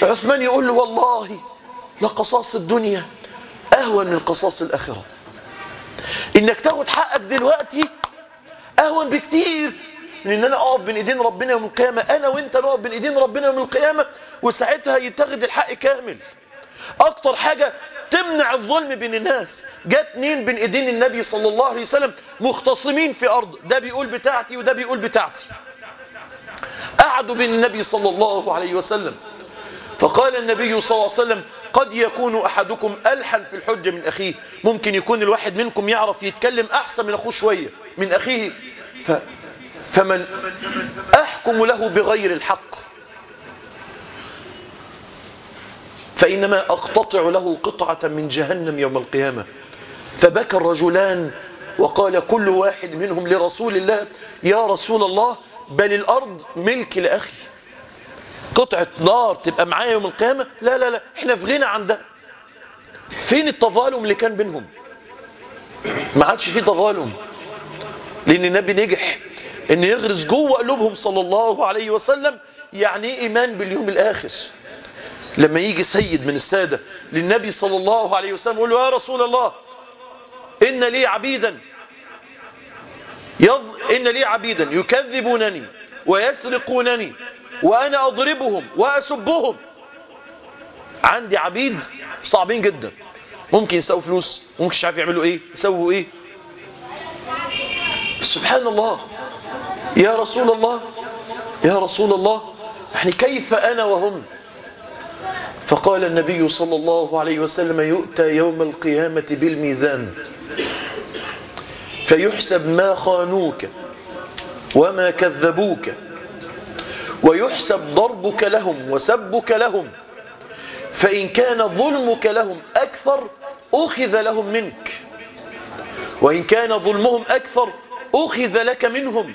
عثمان يقول له والله لقصاص الدنيا أهون من قصاص الآخرة إنك تاخد حقك دلوقتي أهون بكتير من إن أنا أقف بين إيدين ربنا يوم القيامة أنا وإنت نقف بين إيدين ربنا يوم القيامة وساعتها يتاخد الحق كامل أكتر حاجة تمنع الظلم بين الناس جت اتنين بين إيدين النبي صلى الله عليه وسلم مختصمين في أرض ده بيقول بتاعتي وده بيقول بتاعتي قعدوا بين النبي صلى الله عليه وسلم فقال النبي صلى الله عليه وسلم قد يكون أحدكم ألحن في الحجة من أخيه ممكن يكون الواحد منكم يعرف يتكلم أحسن من أخوه شوية من أخيه ف... فمن أحكم له بغير الحق فإنما أقتطع له قطعة من جهنم يوم القيامة فبكى الرجلان وقال كل واحد منهم لرسول الله يا رسول الله بل الأرض ملك لأخي قطعة نار تبقى معايا يوم القيامة لا لا لا احنا في غنى عن ده فين التظالم اللي كان بينهم ما عادش فيه تظالم لأن النبي نجح ان يغرس جوه قلوبهم صلى الله عليه وسلم يعني ايه ايمان باليوم الاخر لما يجي سيد من السادة للنبي صلى الله عليه وسلم يقول له يا رسول الله إن لي عبيدا يض... إن لي عبيدا يكذبونني ويسرقونني وأنا أضربهم وأسبهم عندي عبيد صعبين جدا ممكن يساووا فلوس ممكن مش عارف يعملوا ايه يسووا ايه سبحان الله يا رسول الله يا رسول الله يعني كيف أنا وهم فقال النبي صلى الله عليه وسلم يؤتى يوم القيامة بالميزان فيحسب ما خانوك وما كذبوك ويحسب ضربك لهم وسبك لهم فإن كان ظلمك لهم أكثر أخذ لهم منك وإن كان ظلمهم أكثر أخذ لك منهم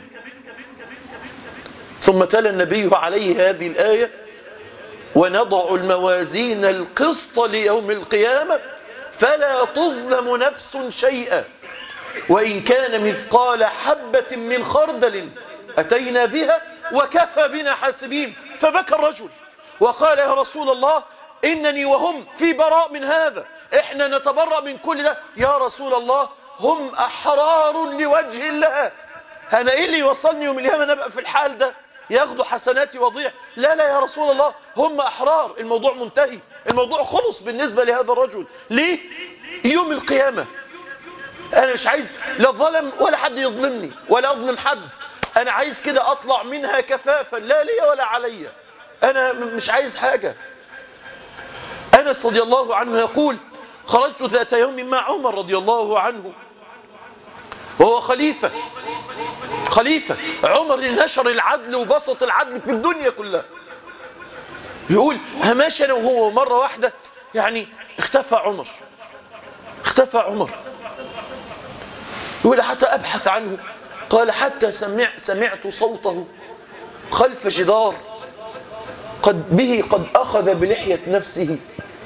ثم تلا النبي عليه هذه الآية ونضع الموازين القسط ليوم القيامة فلا تظلم نفس شيئا وإن كان مثقال حبة من خردل أتينا بها وكفى بنا حاسبين فبكى الرجل وقال يا رسول الله إنني وهم في براء من هذا إحنا نتبرأ من كل ده يا رسول الله هم أحرار لوجه الله أنا إيه اللي يوصلني يوم القيامة نبقى في الحال ده ياخدوا حسناتي وضيع لا لا يا رسول الله هم أحرار الموضوع منتهي الموضوع خلص بالنسبة لهذا الرجل ليه يوم القيامة أنا مش عايز لا ظلم ولا حد يظلمني ولا أظلم حد أنا عايز كده أطلع منها كفافا لا لي ولا علي أنا مش عايز حاجة أنس رضي الله عنه يقول خرجت ذات يوم مع عمر رضي الله عنه وهو خليفة خليفة عمر اللي نشر العدل وبسط العدل في الدنيا كلها يقول هماش أنا وهو مرة واحدة يعني اختفى عمر اختفى عمر يقول حتى أبحث عنه قال حتى سمع سمعت صوته خلف جدار قد به قد أخذ بلحية نفسه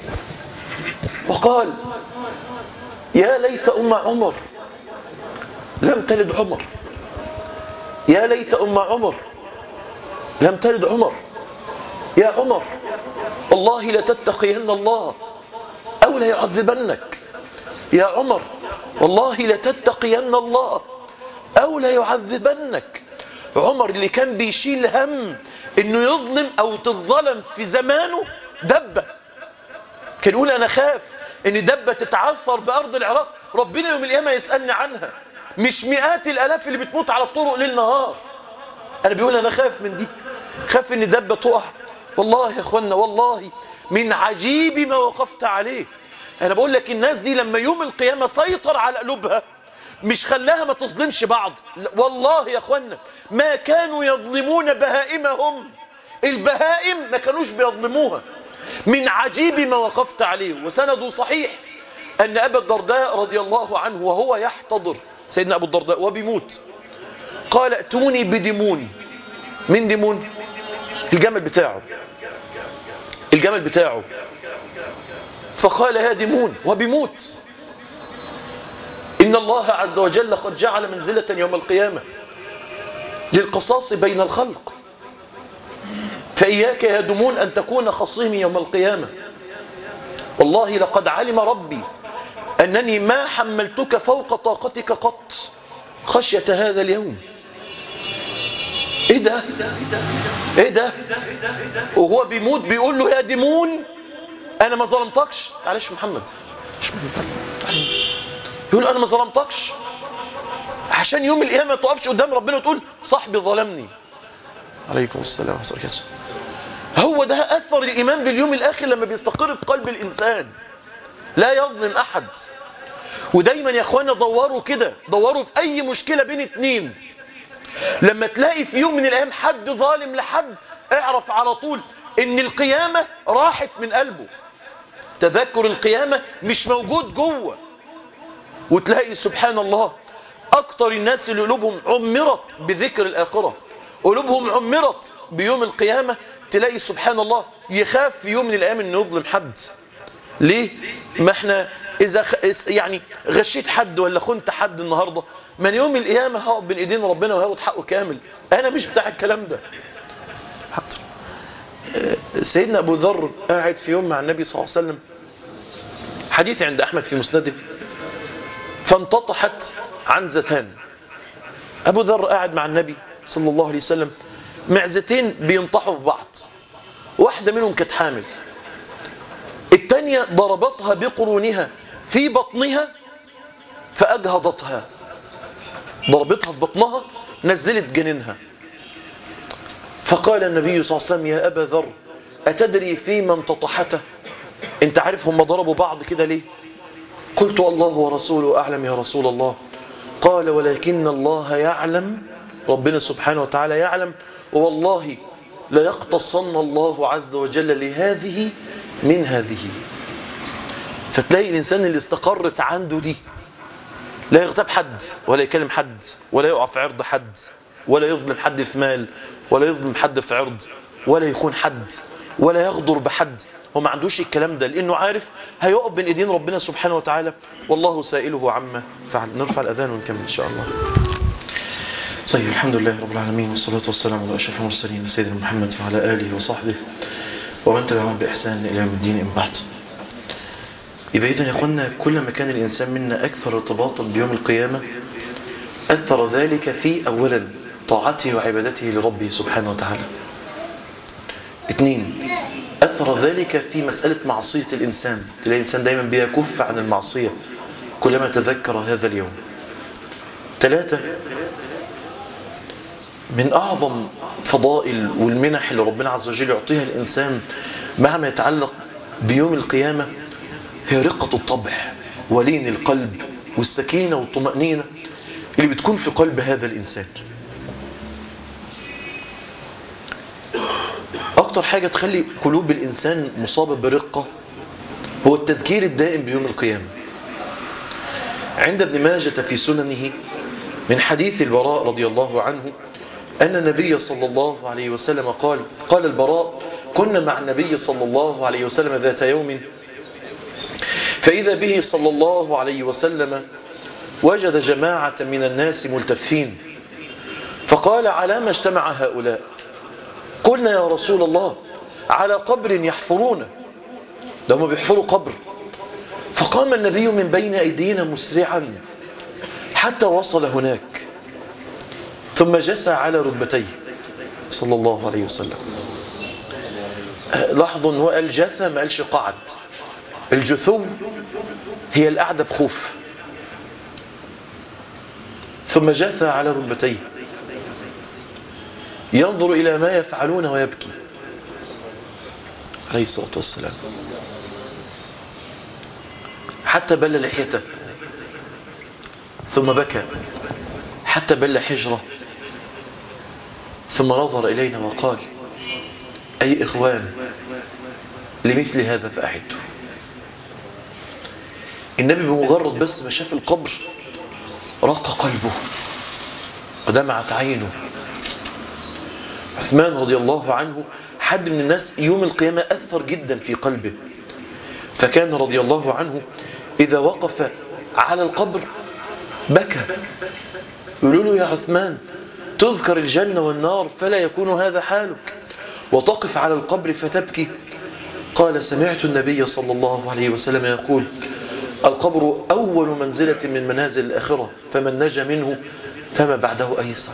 وقال يا ليت أم عمر لم تلد عمر يا ليت أم عمر لم تلد عمر يا عمر والله لتتقين الله أو ليعذبنك يا عمر والله لتتقين الله أو ليعذبنك عمر اللي كان بيشيل هم انه يظلم او تظلم في زمانه دبة كان يقول انا خاف ان دبة تتعثر بارض العراق ربنا يوم القيامة يسألني عنها مش مئات الالاف اللي بتموت على الطرق ليل نهار انا بيقول انا خاف من دي خاف ان دبة تقع والله يا اخوانا والله من عجيب ما وقفت عليه انا بقول لك الناس دي لما يوم القيامة سيطر على قلوبها مش خلاها ما تظلمش بعض والله يا اخوانا ما كانوا يظلمون بهائمهم البهائم ما كانوش بيظلموها من عجيب ما وقفت عليه وسنده صحيح أن أبا الدرداء رضي الله عنه وهو يحتضر سيدنا أبو الدرداء وبيموت قال ائتوني بدمون من دمون الجمل بتاعه الجمل بتاعه فقال يا دمون وبيموت إن الله عز وجل قد جعل منزلة يوم القيامة للقصاص بين الخلق فإياك يا دمون أن تكون خصيمي يوم القيامة والله لقد علم ربي أنني ما حملتك فوق طاقتك قط خشية هذا اليوم ايه ده ايه ده وهو بيموت بيقول له يا ديمون انا ما ظلمتكش معلش محمد يقول انا ما ظلمتكش عشان يوم القيامه ما تقفش قدام ربنا وتقول صاحبي ظلمني عليكم السلام ورحمه الله وبركاته هو ده اثر الايمان باليوم الاخر لما بيستقر في قلب الانسان لا يظلم احد ودايما يا اخوانا دوروا كده دوروا في اي مشكله بين اتنين لما تلاقي في يوم من الايام حد ظالم لحد اعرف على طول ان القيامه راحت من قلبه تذكر القيامه مش موجود جوه وتلاقي سبحان الله اكتر الناس اللي قلوبهم عمرت بذكر الاخره قلوبهم عمرت بيوم القيامه تلاقي سبحان الله يخاف في يوم من الايام انه يظلم حد ليه ما احنا اذا خ... يعني غشيت حد ولا خنت حد النهارده من يوم القيامه هقف بين ايدين ربنا وهاخد حقه كامل انا مش بتاع الكلام ده حاضر سيدنا ابو ذر قاعد في يوم مع النبي صلى الله عليه وسلم حديث عند احمد في مسنده فانتطحت عنزتان ابو ذر قاعد مع النبي صلى الله عليه وسلم معزتين بينطحوا في بعض واحده منهم كانت حامل التانية ضربتها بقرونها في بطنها فأجهضتها ضربتها في بطنها نزلت جنينها فقال النبي صلى الله عليه وسلم يا أبا ذر أتدري فيما انتطحته انت عارف هم ضربوا بعض كده ليه قلت الله ورسوله أعلم يا رسول الله قال ولكن الله يعلم ربنا سبحانه وتعالى يعلم والله ليقتصن الله عز وجل لهذه من هذه فتلاقي الإنسان اللي استقرت عنده دي لا يغتاب حد ولا يكلم حد ولا يقع في عرض حد ولا يظلم حد في مال ولا يظلم حد في عرض ولا يخون حد ولا يغدر بحد هو ما عندوش الكلام ده لأنه عارف هيقف بين ايدين ربنا سبحانه وتعالى والله سائله عما فعل نرفع الأذان ونكمل إن شاء الله طيب الحمد لله رب العالمين والصلاة والسلام على أشرف المرسلين سيدنا محمد وعلى آله وصحبه ومن تبعهم بإحسان إلى يوم الدين إن بعد يبقى إذن يقولنا كل ما كان الإنسان منا أكثر ارتباطا بيوم القيامة أثر ذلك في أولا طاعته وعبادته لربه سبحانه وتعالى اثنين أثر ذلك في مسألة معصية الإنسان تلاقي الإنسان دايما بيكف عن المعصية كلما تذكر هذا اليوم ثلاثة من أعظم فضائل والمنح اللي ربنا عز وجل يعطيها الإنسان مهما يتعلق بيوم القيامة هي رقة الطبع ولين القلب والسكينة والطمأنينة اللي بتكون في قلب هذا الإنسان أكتر حاجة تخلي قلوب الإنسان مصابة برقة هو التذكير الدائم بيوم القيامة عند ابن ماجة في سننه من حديث البراء رضي الله عنه أن النبي صلى الله عليه وسلم قال قال البراء كنا مع النبي صلى الله عليه وسلم ذات يوم فإذا به صلى الله عليه وسلم وجد جماعة من الناس ملتفين فقال على ما اجتمع هؤلاء قلنا يا رسول الله على قبر يحفرونه ده هم بيحفروا قبر فقام النبي من بين أيدينا مسرعا حتى وصل هناك ثم جسى على ركبتيه صلى الله عليه وسلم لاحظوا هو قال جثى ما قالش قعد الجثوم هي القعدة بخوف ثم جثى على ركبتيه ينظر إلى ما يفعلون ويبكي عليه الصلاة والسلام حتى بل لحيته ثم بكى حتى بل حجره ثم نظر إلينا وقال أي إخوان لمثل هذا فأعدوا النبي بمجرد بس ما شاف القبر رق قلبه ودمعت عينه عثمان رضي الله عنه حد من الناس يوم القيامة أثر جدا في قلبه فكان رضي الله عنه إذا وقف على القبر بكى يقولوا له يا عثمان تذكر الجنة والنار فلا يكون هذا حالك وتقف على القبر فتبكي قال سمعت النبي صلى الله عليه وسلم يقول القبر أول منزلة من منازل الآخرة فمن نجا منه فما بعده أيسر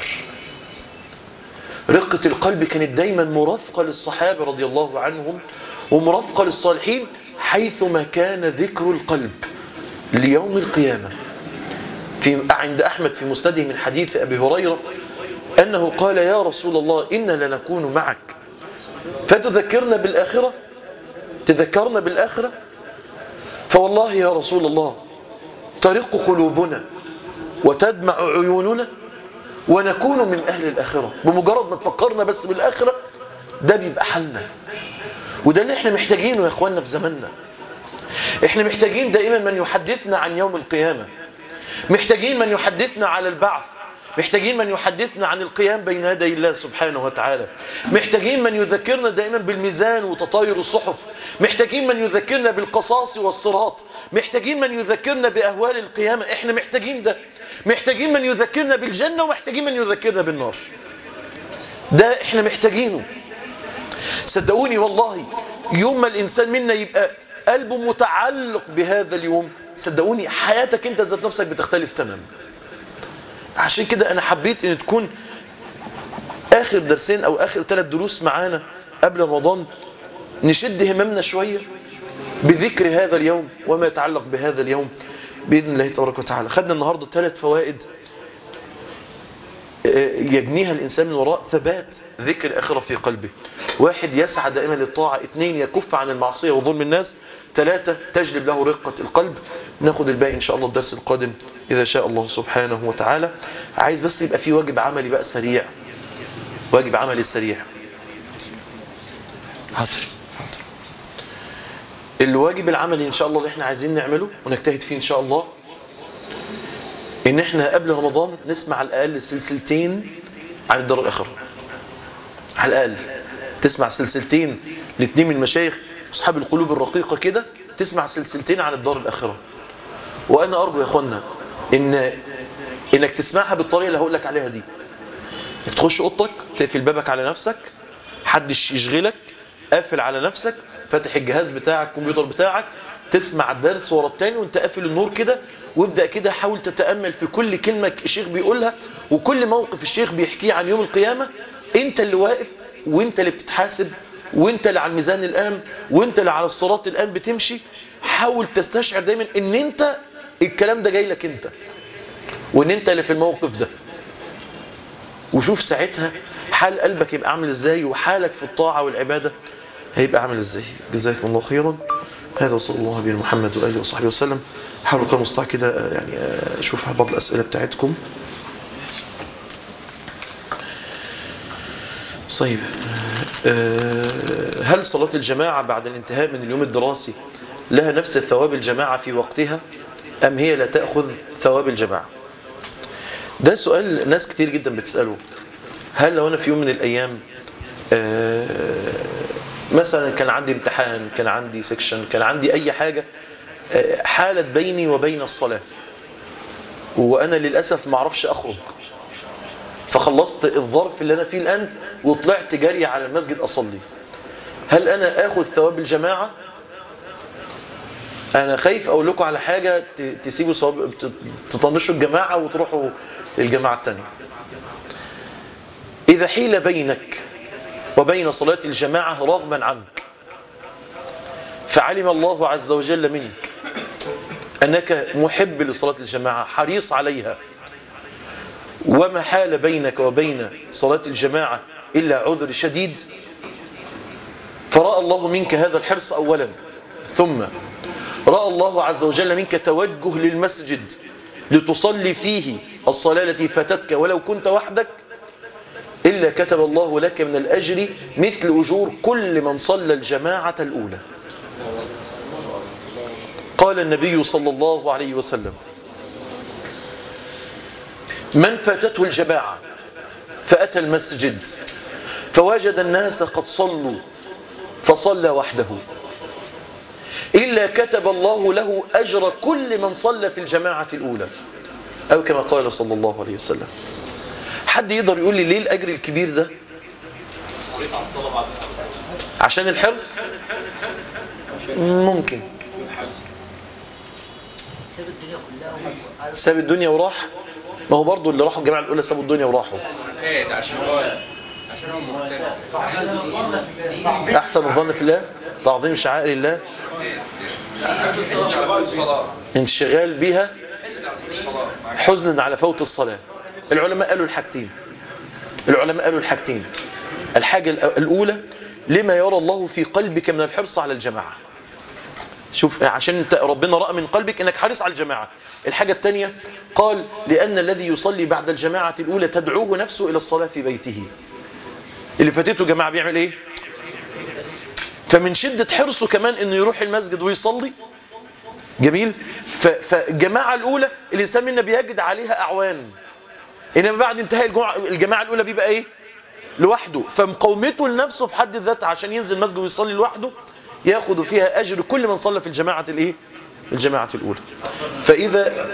رقة القلب كانت دايما مرافقة للصحابة رضي الله عنهم ومرافقة للصالحين حيثما كان ذكر القلب ليوم القيامة في عند أحمد في مسنده من حديث أبي هريرة أنه قال يا رسول الله إنا لنكون معك فتذكرنا بالآخرة تذكرنا بالآخرة فوالله يا رسول الله ترق قلوبنا وتدمع عيوننا ونكون من أهل الآخرة بمجرد ما تفكرنا بس بالآخرة ده بيبقى حالنا وده اللي احنا محتاجينه يا اخواننا في زماننا احنا محتاجين دائما من يحدثنا عن يوم القيامة محتاجين من يحدثنا على البعث محتاجين من يحدثنا عن القيام بين يدي الله سبحانه وتعالى محتاجين من يذكرنا دائما بالميزان وتطاير الصحف محتاجين من يذكرنا بالقصاص والصراط محتاجين من يذكرنا بأهوال القيامة احنا محتاجين ده محتاجين من يذكرنا بالجنة ومحتاجين من يذكرنا بالنار ده احنا محتاجينه صدقوني والله يوم ما الإنسان منا يبقى قلبه متعلق بهذا اليوم صدقوني حياتك انت ذات نفسك بتختلف تماما عشان كده انا حبيت ان تكون اخر درسين او اخر ثلاث دروس معانا قبل رمضان نشد هممنا شوية بذكر هذا اليوم وما يتعلق بهذا اليوم بإذن الله تبارك وتعالى خدنا النهاردة ثلاث فوائد يجنيها الإنسان من وراء ثبات ذكر الآخرة في قلبه واحد يسعى دائما للطاعة اثنين يكف عن المعصية وظلم الناس ثلاثة تجلب له رقة القلب ناخد الباقي إن شاء الله الدرس القادم إذا شاء الله سبحانه وتعالى عايز بس يبقى في واجب عملي بقى سريع واجب عملي سريع حاضر حاضر الواجب العملي إن شاء الله اللي احنا عايزين نعمله ونجتهد فيه إن شاء الله ان احنا قبل رمضان نسمع على الاقل سلسلتين عن الدار الاخره على الاقل تسمع سلسلتين لاثنين من المشايخ اصحاب القلوب الرقيقه كده تسمع سلسلتين عن الدار الاخره وانا ارجو يا اخوانا ان انك تسمعها بالطريقه اللي هقول لك عليها دي انك تخش اوضتك تقفل بابك على نفسك حدش يشغلك قافل على نفسك فاتح الجهاز بتاعك الكمبيوتر بتاعك تسمع الدرس ورا التاني وانت قافل النور كده وابدأ كده حاول تتأمل في كل كلمة الشيخ بيقولها وكل موقف الشيخ بيحكيه عن يوم القيامة انت اللي واقف وانت اللي بتتحاسب وانت اللي على الميزان الآن وانت اللي على الصراط الآن بتمشي حاول تستشعر دايما ان انت الكلام ده جاي لك انت وان انت اللي في الموقف ده وشوف ساعتها حال قلبك يبقى عامل ازاي وحالك في الطاعة والعبادة هيبقى عامل ازاي جزاكم الله خيرا هذا وصلى الله على محمد وآله وصحبه وسلم حاولوا كم مستطاع كده يعني أشوف بعض الأسئلة بتاعتكم طيب هل صلاة الجماعة بعد الانتهاء من اليوم الدراسي لها نفس الثواب الجماعة في وقتها أم هي لا تأخذ ثواب الجماعة ده سؤال ناس كتير جدا بتسأله هل لو أنا في يوم من الأيام مثلا كان عندي امتحان كان عندي سكشن كان عندي أي حاجة حالت بيني وبين الصلاة وأنا للأسف ما اعرفش أخرج فخلصت الظرف اللي أنا فيه الآن وطلعت جري على المسجد أصلي هل أنا أخذ ثواب الجماعة أنا خايف أقول لكم على حاجة تسيبوا ثواب تطنشوا الجماعة وتروحوا للجماعة التانية إذا حيل بينك وبين صلاة الجماعة رغما عنك فعلم الله عز وجل منك أنك محب لصلاة الجماعة حريص عليها وما حال بينك وبين صلاة الجماعة إلا عذر شديد فرأى الله منك هذا الحرص أولا ثم رأى الله عز وجل منك توجه للمسجد لتصلي فيه الصلاة التي فاتتك ولو كنت وحدك إلا كتب الله لك من الأجر مثل أجور كل من صلى الجماعة الأولى قال النبي صلى الله عليه وسلم من فاتته الجماعة فأتى المسجد فوجد الناس قد صلوا فصلى وحده إلا كتب الله له أجر كل من صلى في الجماعة الأولى أو كما قال صلى الله عليه وسلم حد يقدر يقول لي ليه الأجر الكبير ده عشان الحرص ممكن ساب الدنيا وراح ما هو برضو اللي راحوا الجامعة الأولى سابوا الدنيا وراحوا ايه ده عشان هو عشان هو مرتب أحسن الظن في الله تعظيم شعائر الله انشغال بها حزنا على فوت الصلاة العلماء قالوا الحاجتين العلماء قالوا الحاجتين الحاجة الأولى لما يرى الله في قلبك من الحرص على الجماعة شوف عشان انت ربنا رأى من قلبك انك حريص على الجماعة الحاجة الثانية قال لأن الذي يصلي بعد الجماعة الأولى تدعوه نفسه إلى الصلاة في بيته اللي فاتته جماعة بيعمل ايه فمن شدة حرصه كمان انه يروح المسجد ويصلي جميل ف- فالجماعة الأولى الإنسان منا بيجد عليها أعوان إنما بعد انتهاء الجمعة الجماعة الأولى بيبقى إيه لوحده فمقاومته لنفسه في حد ذاته عشان ينزل المسجد ويصلي لوحده ياخذ فيها أجر كل من صلى في الجماعة الإيه الجماعة الأولى فإذا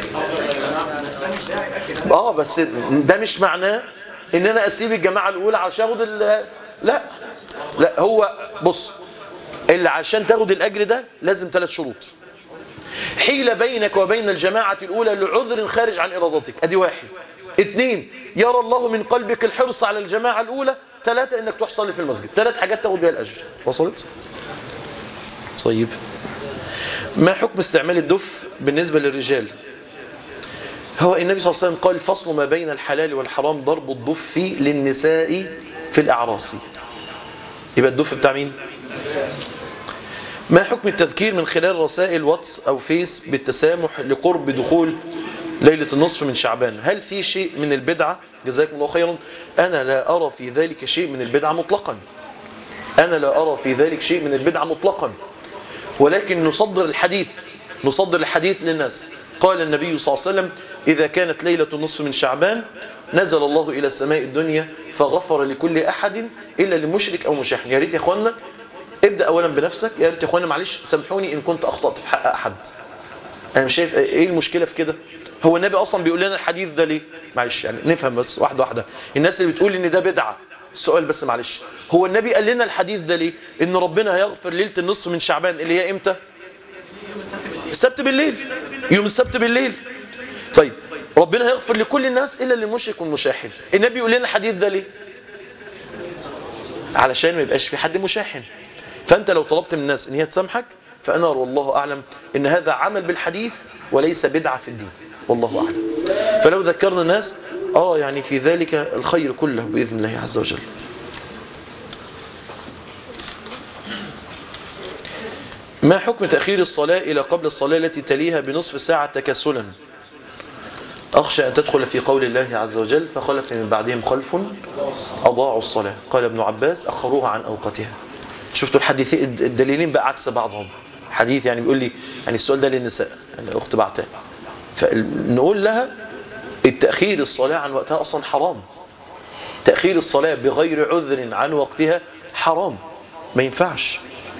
اه بس ده مش معناه ان انا اسيب الجماعة الاولى عشان اخد ال- لا لا هو بص اللي عشان تاخد الاجر ده لازم ثلاث شروط حيلة بينك وبين الجماعة الاولى لعذر خارج عن ارادتك ادي واحد اثنين يرى الله من قلبك الحرص على الجماعة الاولى ثلاثة انك تروح تصلي في المسجد ثلاث حاجات تاخد بيها الاجر وصلت طيب ما حكم استعمال الدف بالنسبة للرجال هو النبي صلى الله عليه وسلم قال فصل ما بين الحلال والحرام ضرب الضف للنساء في الأعراس يبقى الدف بتاع مين ما حكم التذكير من خلال رسائل واتس أو فيس بالتسامح لقرب دخول ليلة النصف من شعبان هل في شيء من البدعة جزاكم الله خيرا أنا لا أرى في ذلك شيء من البدعة مطلقا أنا لا أرى في ذلك شيء من البدعة مطلقا ولكن نصدر الحديث نصدر الحديث للناس قال النبي صلى الله عليه وسلم إذا كانت ليلة النصف من شعبان نزل الله إلى السماء الدنيا فغفر لكل أحد إلا لمشرك أو مشاحن يا ريت يا أخوانا ابدأ أولا بنفسك يا ريت يا أخوانا معلش سامحوني إن كنت أخطأت في حق أحد أنا مش شايف إيه المشكلة في كده هو النبي أصلا بيقول لنا الحديث ده ليه معلش يعني نفهم بس واحدة واحدة الناس اللي بتقول إن ده بدعة السؤال بس معلش هو النبي قال لنا الحديث ده ليه إن ربنا هيغفر ليلة النصف من شعبان اللي هي إمتى السبت بالليل يوم السبت بالليل طيب ربنا هيغفر لكل الناس إلا للمشرك والمشاحن النبي يقول لنا الحديث ده ليه علشان ما يبقاش في حد مشاحن فأنت لو طلبت من الناس إن هي تسامحك فأنا والله أعلم إن هذا عمل بالحديث وليس بدعة في الدين والله أعلم فلو ذكرنا الناس آه يعني في ذلك الخير كله بإذن الله عز وجل ما حكم تأخير الصلاة إلى قبل الصلاة التي تليها بنصف ساعة تكسلا أخشى أن تدخل في قول الله عز وجل فخلف من بعدهم خلف أضاعوا الصلاة قال ابن عباس أخروها عن أوقاتها شفتوا الحديثين الدليلين بقى عكس بعضهم حديث يعني بيقول لي يعني السؤال ده للنساء يعني الأخت بعتها فنقول لها التأخير الصلاة عن وقتها أصلا حرام تأخير الصلاة بغير عذر عن وقتها حرام ما ينفعش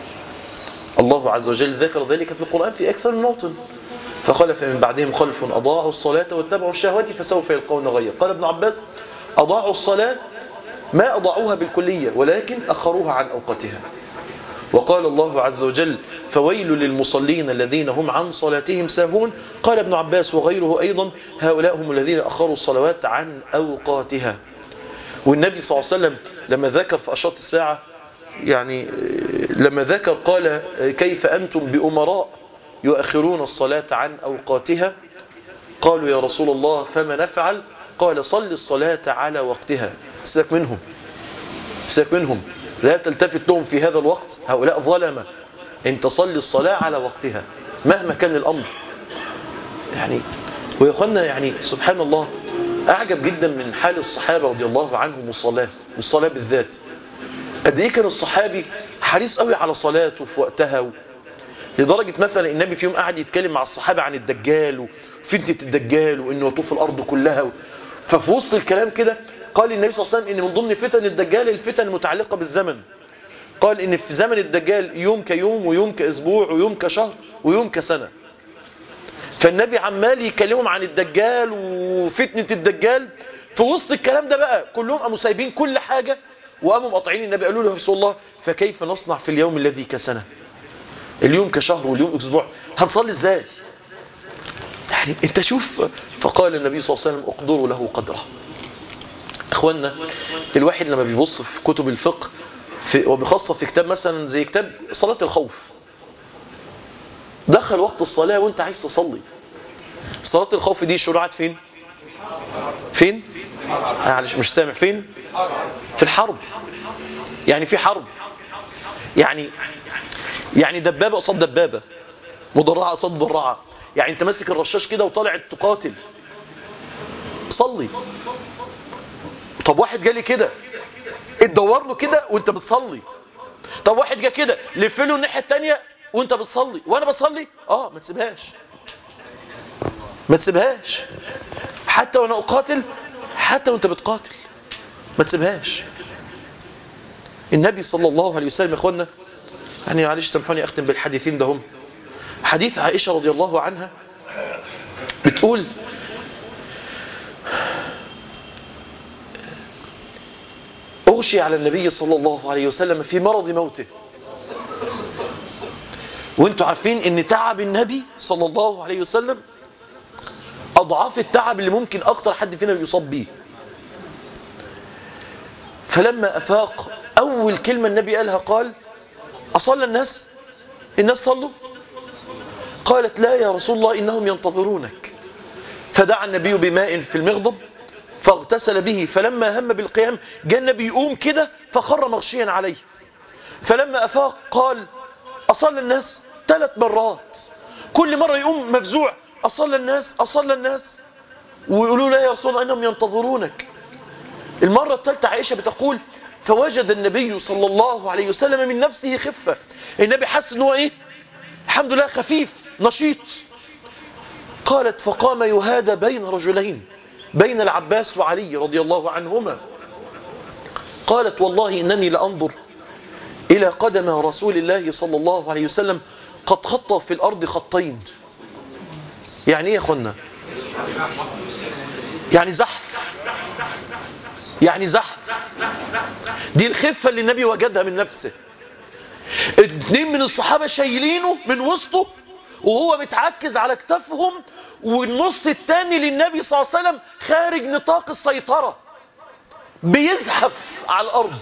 الله عز وجل ذكر ذلك في القرآن في أكثر من موطن فخلف من بعدهم خلف أضاعوا الصلاة واتبعوا الشهوات فسوف يلقون غيا قال ابن عباس أضاعوا الصلاة ما أضاعوها بالكلية ولكن أخروها عن أوقاتها وقال الله عز وجل فويل للمصلين الذين هم عن صلاتهم ساهون قال ابن عباس وغيره أيضا هؤلاء هم الذين أخروا الصلوات عن أوقاتها والنبي صلى الله عليه وسلم لما ذكر في أشراط الساعة يعني لما ذكر قال كيف أنتم بأمراء يؤخرون الصلاة عن أوقاتها قالوا يا رسول الله فما نفعل قال صل الصلاة على وقتها سيبك منهم سيبك منهم لا تلتفت لهم في هذا الوقت هؤلاء ظلمة انت صلي الصلاة على وقتها مهما كان الأمر يعني ويا اخوانا يعني سبحان الله أعجب جدا من حال الصحابة رضي الله عنهم والصلاة والصلاة بالذات قد ايه كان الصحابي حريص قوي على صلاته في وقتها و... لدرجة مثلا النبي في يوم قعد يتكلم مع الصحابة عن الدجال وفتنة الدجال وانه يطوف الارض كلها و... ففي وسط الكلام كده قال النبي صلى الله عليه وسلم ان من ضمن فتن الدجال الفتن المتعلقة بالزمن قال ان في زمن الدجال يوم كيوم ويوم كاسبوع ويوم كشهر ويوم كسنة فالنبي عمال يكلمهم عن الدجال وفتنة الدجال في وسط الكلام ده بقى كلهم قاموا سايبين كل حاجة وقاموا مقاطعين النبي قالوا له يا رسول الله فكيف نصنع في اليوم الذي كسنه اليوم كشهر واليوم اسبوع هنصلي ازاي يعني انت شوف فقال النبي صلى الله عليه وسلم اقدروا له قدره اخوانا الواحد لما بيبص في كتب الفقه في وبخاصة في كتاب مثلا زي كتاب صلاة الخوف دخل وقت الصلاة وانت عايز تصلي صلاة الخوف دي شرعت فين فين معلش مش سامع فين في الحرب يعني في حرب يعني يعني دبابة قصاد دبابة مدرعة قصاد مدرعة يعني انت ماسك الرشاش كده وطالع تقاتل صلي طب واحد جالي كده اتدور له كده وانت بتصلي طب واحد جه كده لف له الناحيه الثانيه وانت بتصلي وانا بصلي اه ما تسيبهاش ما تسيبهاش حتى وانا اقاتل حتى وانت بتقاتل ما تسيبهاش النبي صلى الله عليه وسلم يا اخوانا يعني معلش سامحوني اختم بالحديثين ده هم حديث عائشه رضي الله عنها بتقول أغشي على النبي صلى الله عليه وسلم في مرض موته وانتوا عارفين ان تعب النبي صلى الله عليه وسلم أضعاف التعب اللي ممكن أكتر حد فينا بيصاب بيه فلما أفاق أول كلمة النبي قالها قال أصلى الناس الناس صلوا قالت لا يا رسول الله إنهم ينتظرونك فدعا النبي بماء في المغضب فاغتسل به فلما هم بالقيام جاء النبي يقوم كده فخر مغشيا عليه فلما أفاق قال أصلى الناس ثلاث مرات كل مرة يقوم مفزوع أصلى الناس أصلى الناس ويقولوا لا يا رسول الله إنهم ينتظرونك المرة الثالثة عائشة بتقول فوجد النبي صلى الله عليه وسلم من نفسه خفة النبي حس ان هو ايه الحمد لله خفيف نشيط قالت فقام يهادى بين رجلين بين العباس وعلي رضي الله عنهما قالت والله إنني لأنظر إلى قدم رسول الله صلى الله عليه وسلم قد خط في الأرض خطين يعني إيه يا أخوانا يعني زحف يعني زحف دي الخفة اللي النبي وجدها من نفسه اتنين من الصحابة شايلينه من وسطه وهو متعكز على كتافهم والنص التاني للنبي صلى الله عليه وسلم خارج نطاق السيطرة بيزحف على الأرض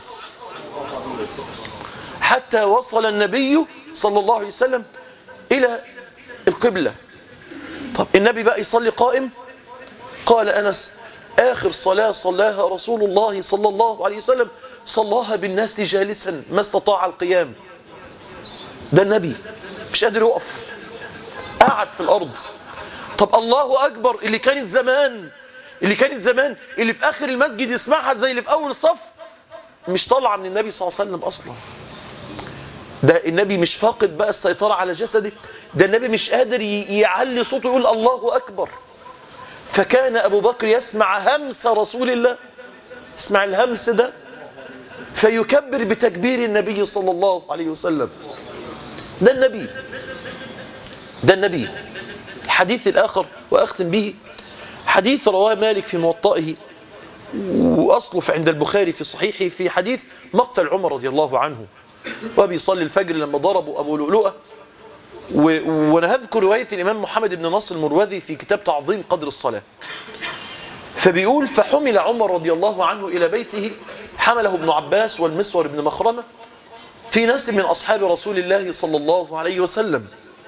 حتى وصل النبي صلى الله عليه وسلم إلى القبلة طب النبي بقى يصلي قائم قال أنس آخر صلاة صلاها رسول الله صلى الله عليه وسلم صلاها بالناس جالسا ما استطاع القيام ده النبي مش قادر يقف قعد في الأرض طب الله أكبر اللي كانت زمان اللي كانت زمان اللي في آخر المسجد يسمعها زي اللي في أول الصف مش طالعة من النبي صلى الله عليه وسلم أصلا ده النبي مش فاقد بقى السيطرة على جسده ده النبي مش قادر يعلي صوته يقول الله أكبر فكان أبو بكر يسمع همس رسول الله اسمع الهمس ده فيكبر بتكبير النبي صلى الله عليه وسلم ده النبي ده النبي الحديث الآخر وأختم به حديث رواه مالك في موطئه وأصله في عند البخاري في صحيحه في حديث مقتل عمر رضي الله عنه وبيصلي الفجر لما ضربوا أبو لؤلؤة وانا هذكر رواية الإمام محمد بن نصر المروذي في كتاب تعظيم قدر الصلاة فبيقول فحمل عمر رضي الله عنه إلى بيته حمله ابن عباس والمسور بن مخرمة في ناس من أصحاب رسول الله صلى الله عليه وسلم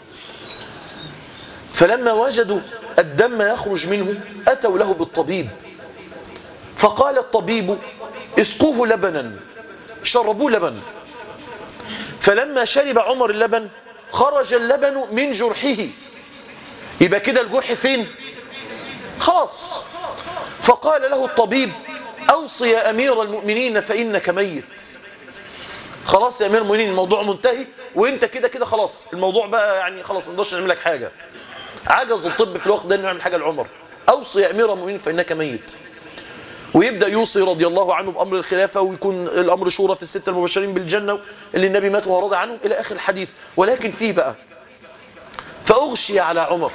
فلما وجدوا الدم يخرج منه أتوا له بالطبيب فقال الطبيب اسقوه لبنا شربوه لبن فلما شرب عمر اللبن خرج اللبن من جرحه يبقى كده الجرح فين خلاص فقال له الطبيب أوصي يا أمير المؤمنين فإنك ميت خلاص يا أمير المؤمنين الموضوع منتهي وانت كده كده خلاص الموضوع بقى يعني خلاص ما نقدرش نعمل لك حاجة عجز الطب في الوقت ده انه يعمل حاجة لعمر أوصي يا أمير المؤمنين فإنك ميت ويبدأ يوصي رضي الله عنه بأمر الخلافة ويكون الأمر شورى في الستة المبشرين بالجنة اللي النبي مات ورضى عنه إلى آخر الحديث ولكن فيه بقى فأغشي على عمر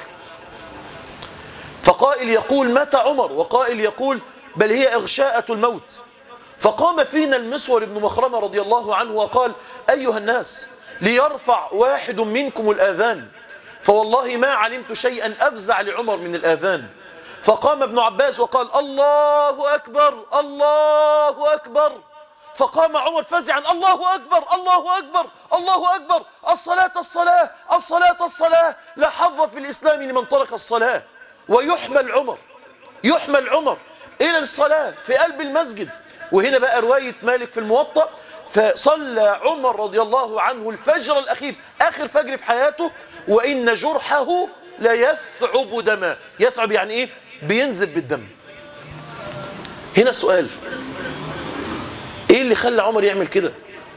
فقائل يقول مات عمر وقائل يقول بل هي إغشاءة الموت فقام فينا المسور بن مخرمة رضي الله عنه وقال أيها الناس ليرفع واحد منكم الآذان فوالله ما علمت شيئا أفزع لعمر من الآذان فقام ابن عباس وقال الله أكبر الله أكبر فقام عمر فزعا الله أكبر الله أكبر الله أكبر الصلاة الصلاة الصلاة الصلاة لا حظ في الإسلام لمن ترك الصلاة ويحمل عمر يحمل عمر إلى الصلاة في قلب المسجد وهنا بقى رواية مالك في الموطأ فصلى عمر رضي الله عنه الفجر الأخير آخر فجر في حياته وإن جرحه لا يثعب دما يثعب يعني إيه بينزل بالدم هنا سؤال إيه اللي خلى عمر يعمل كده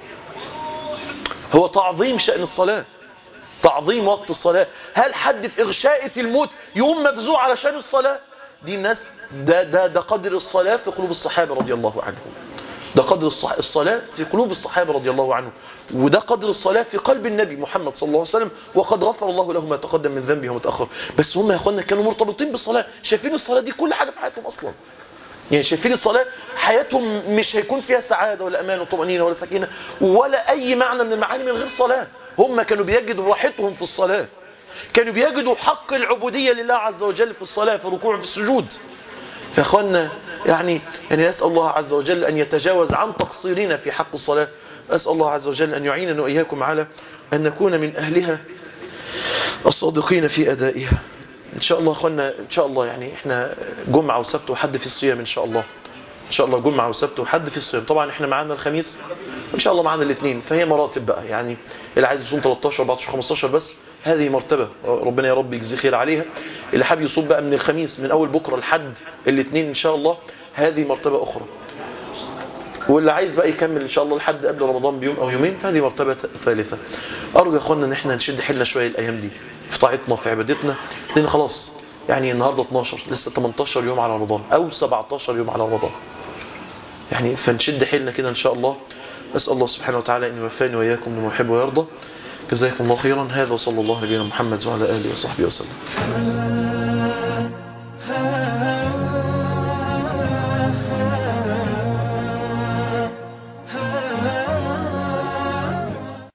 هو تعظيم شأن الصلاة تعظيم وقت الصلاة هل حد في إغشاءة الموت يقوم مفزوع علشان الصلاة دي الناس ده, ده, ده قدر الصلاة في قلوب الصحابة رضي الله عنهم ده قدر الصح... الصلاة في قلوب الصحابة رضي الله عنهم وده قدر الصلاة في قلب النبي محمد صلى الله عليه وسلم وقد غفر الله له ما تقدم من ذنبه وما تأخر بس هم يا اخوانا كانوا مرتبطين بالصلاة شايفين الصلاة دي كل حاجة في حياتهم أصلا يعني شايفين الصلاة حياتهم مش هيكون فيها سعادة ولا أمان وطمأنينة ولا سكينة ولا أي معنى من المعاني من غير صلاة هم كانوا بيجدوا راحتهم في الصلاة كانوا بيجدوا حق العبودية لله عز وجل في الصلاة في الركوع في السجود يا أخوانا يعني يعني نسأل الله عز وجل أن يتجاوز عن تقصيرنا في حق الصلاة أسأل الله عز وجل أن يعيننا وإياكم على أن نكون من أهلها الصادقين في أدائها إن شاء الله أخوانا إن شاء الله يعني إحنا جمعة وسبت وحد في الصيام إن شاء الله إن شاء الله جمعة وسبت وحد في الصيام طبعا إحنا معانا الخميس إن شاء الله معانا الاثنين فهي مراتب بقى يعني اللي عايز يصوم 13 14 15 بس هذه مرتبة ربنا يا رب يجزي خير عليها اللي حابب يصوم بقى من الخميس من أول بكرة لحد الاثنين إن شاء الله هذه مرتبة أخرى واللي عايز بقى يكمل إن شاء الله لحد قبل رمضان بيوم أو يومين فهذه مرتبة ثالثة أرجو يا أخوانا إن احنا نشد حيلنا شوية الأيام دي في طاعتنا في عبادتنا لأن خلاص يعني النهاردة 12 لسه 18 يوم على رمضان أو 17 يوم على رمضان يعني فنشد حيلنا كده إن شاء الله أسأل الله سبحانه وتعالى أن يوفاني وإياكم لما يحب ويرضى جزاكم الله خيرا هذا وصلى الله على نبينا محمد وعلى آله وصحبه وسلم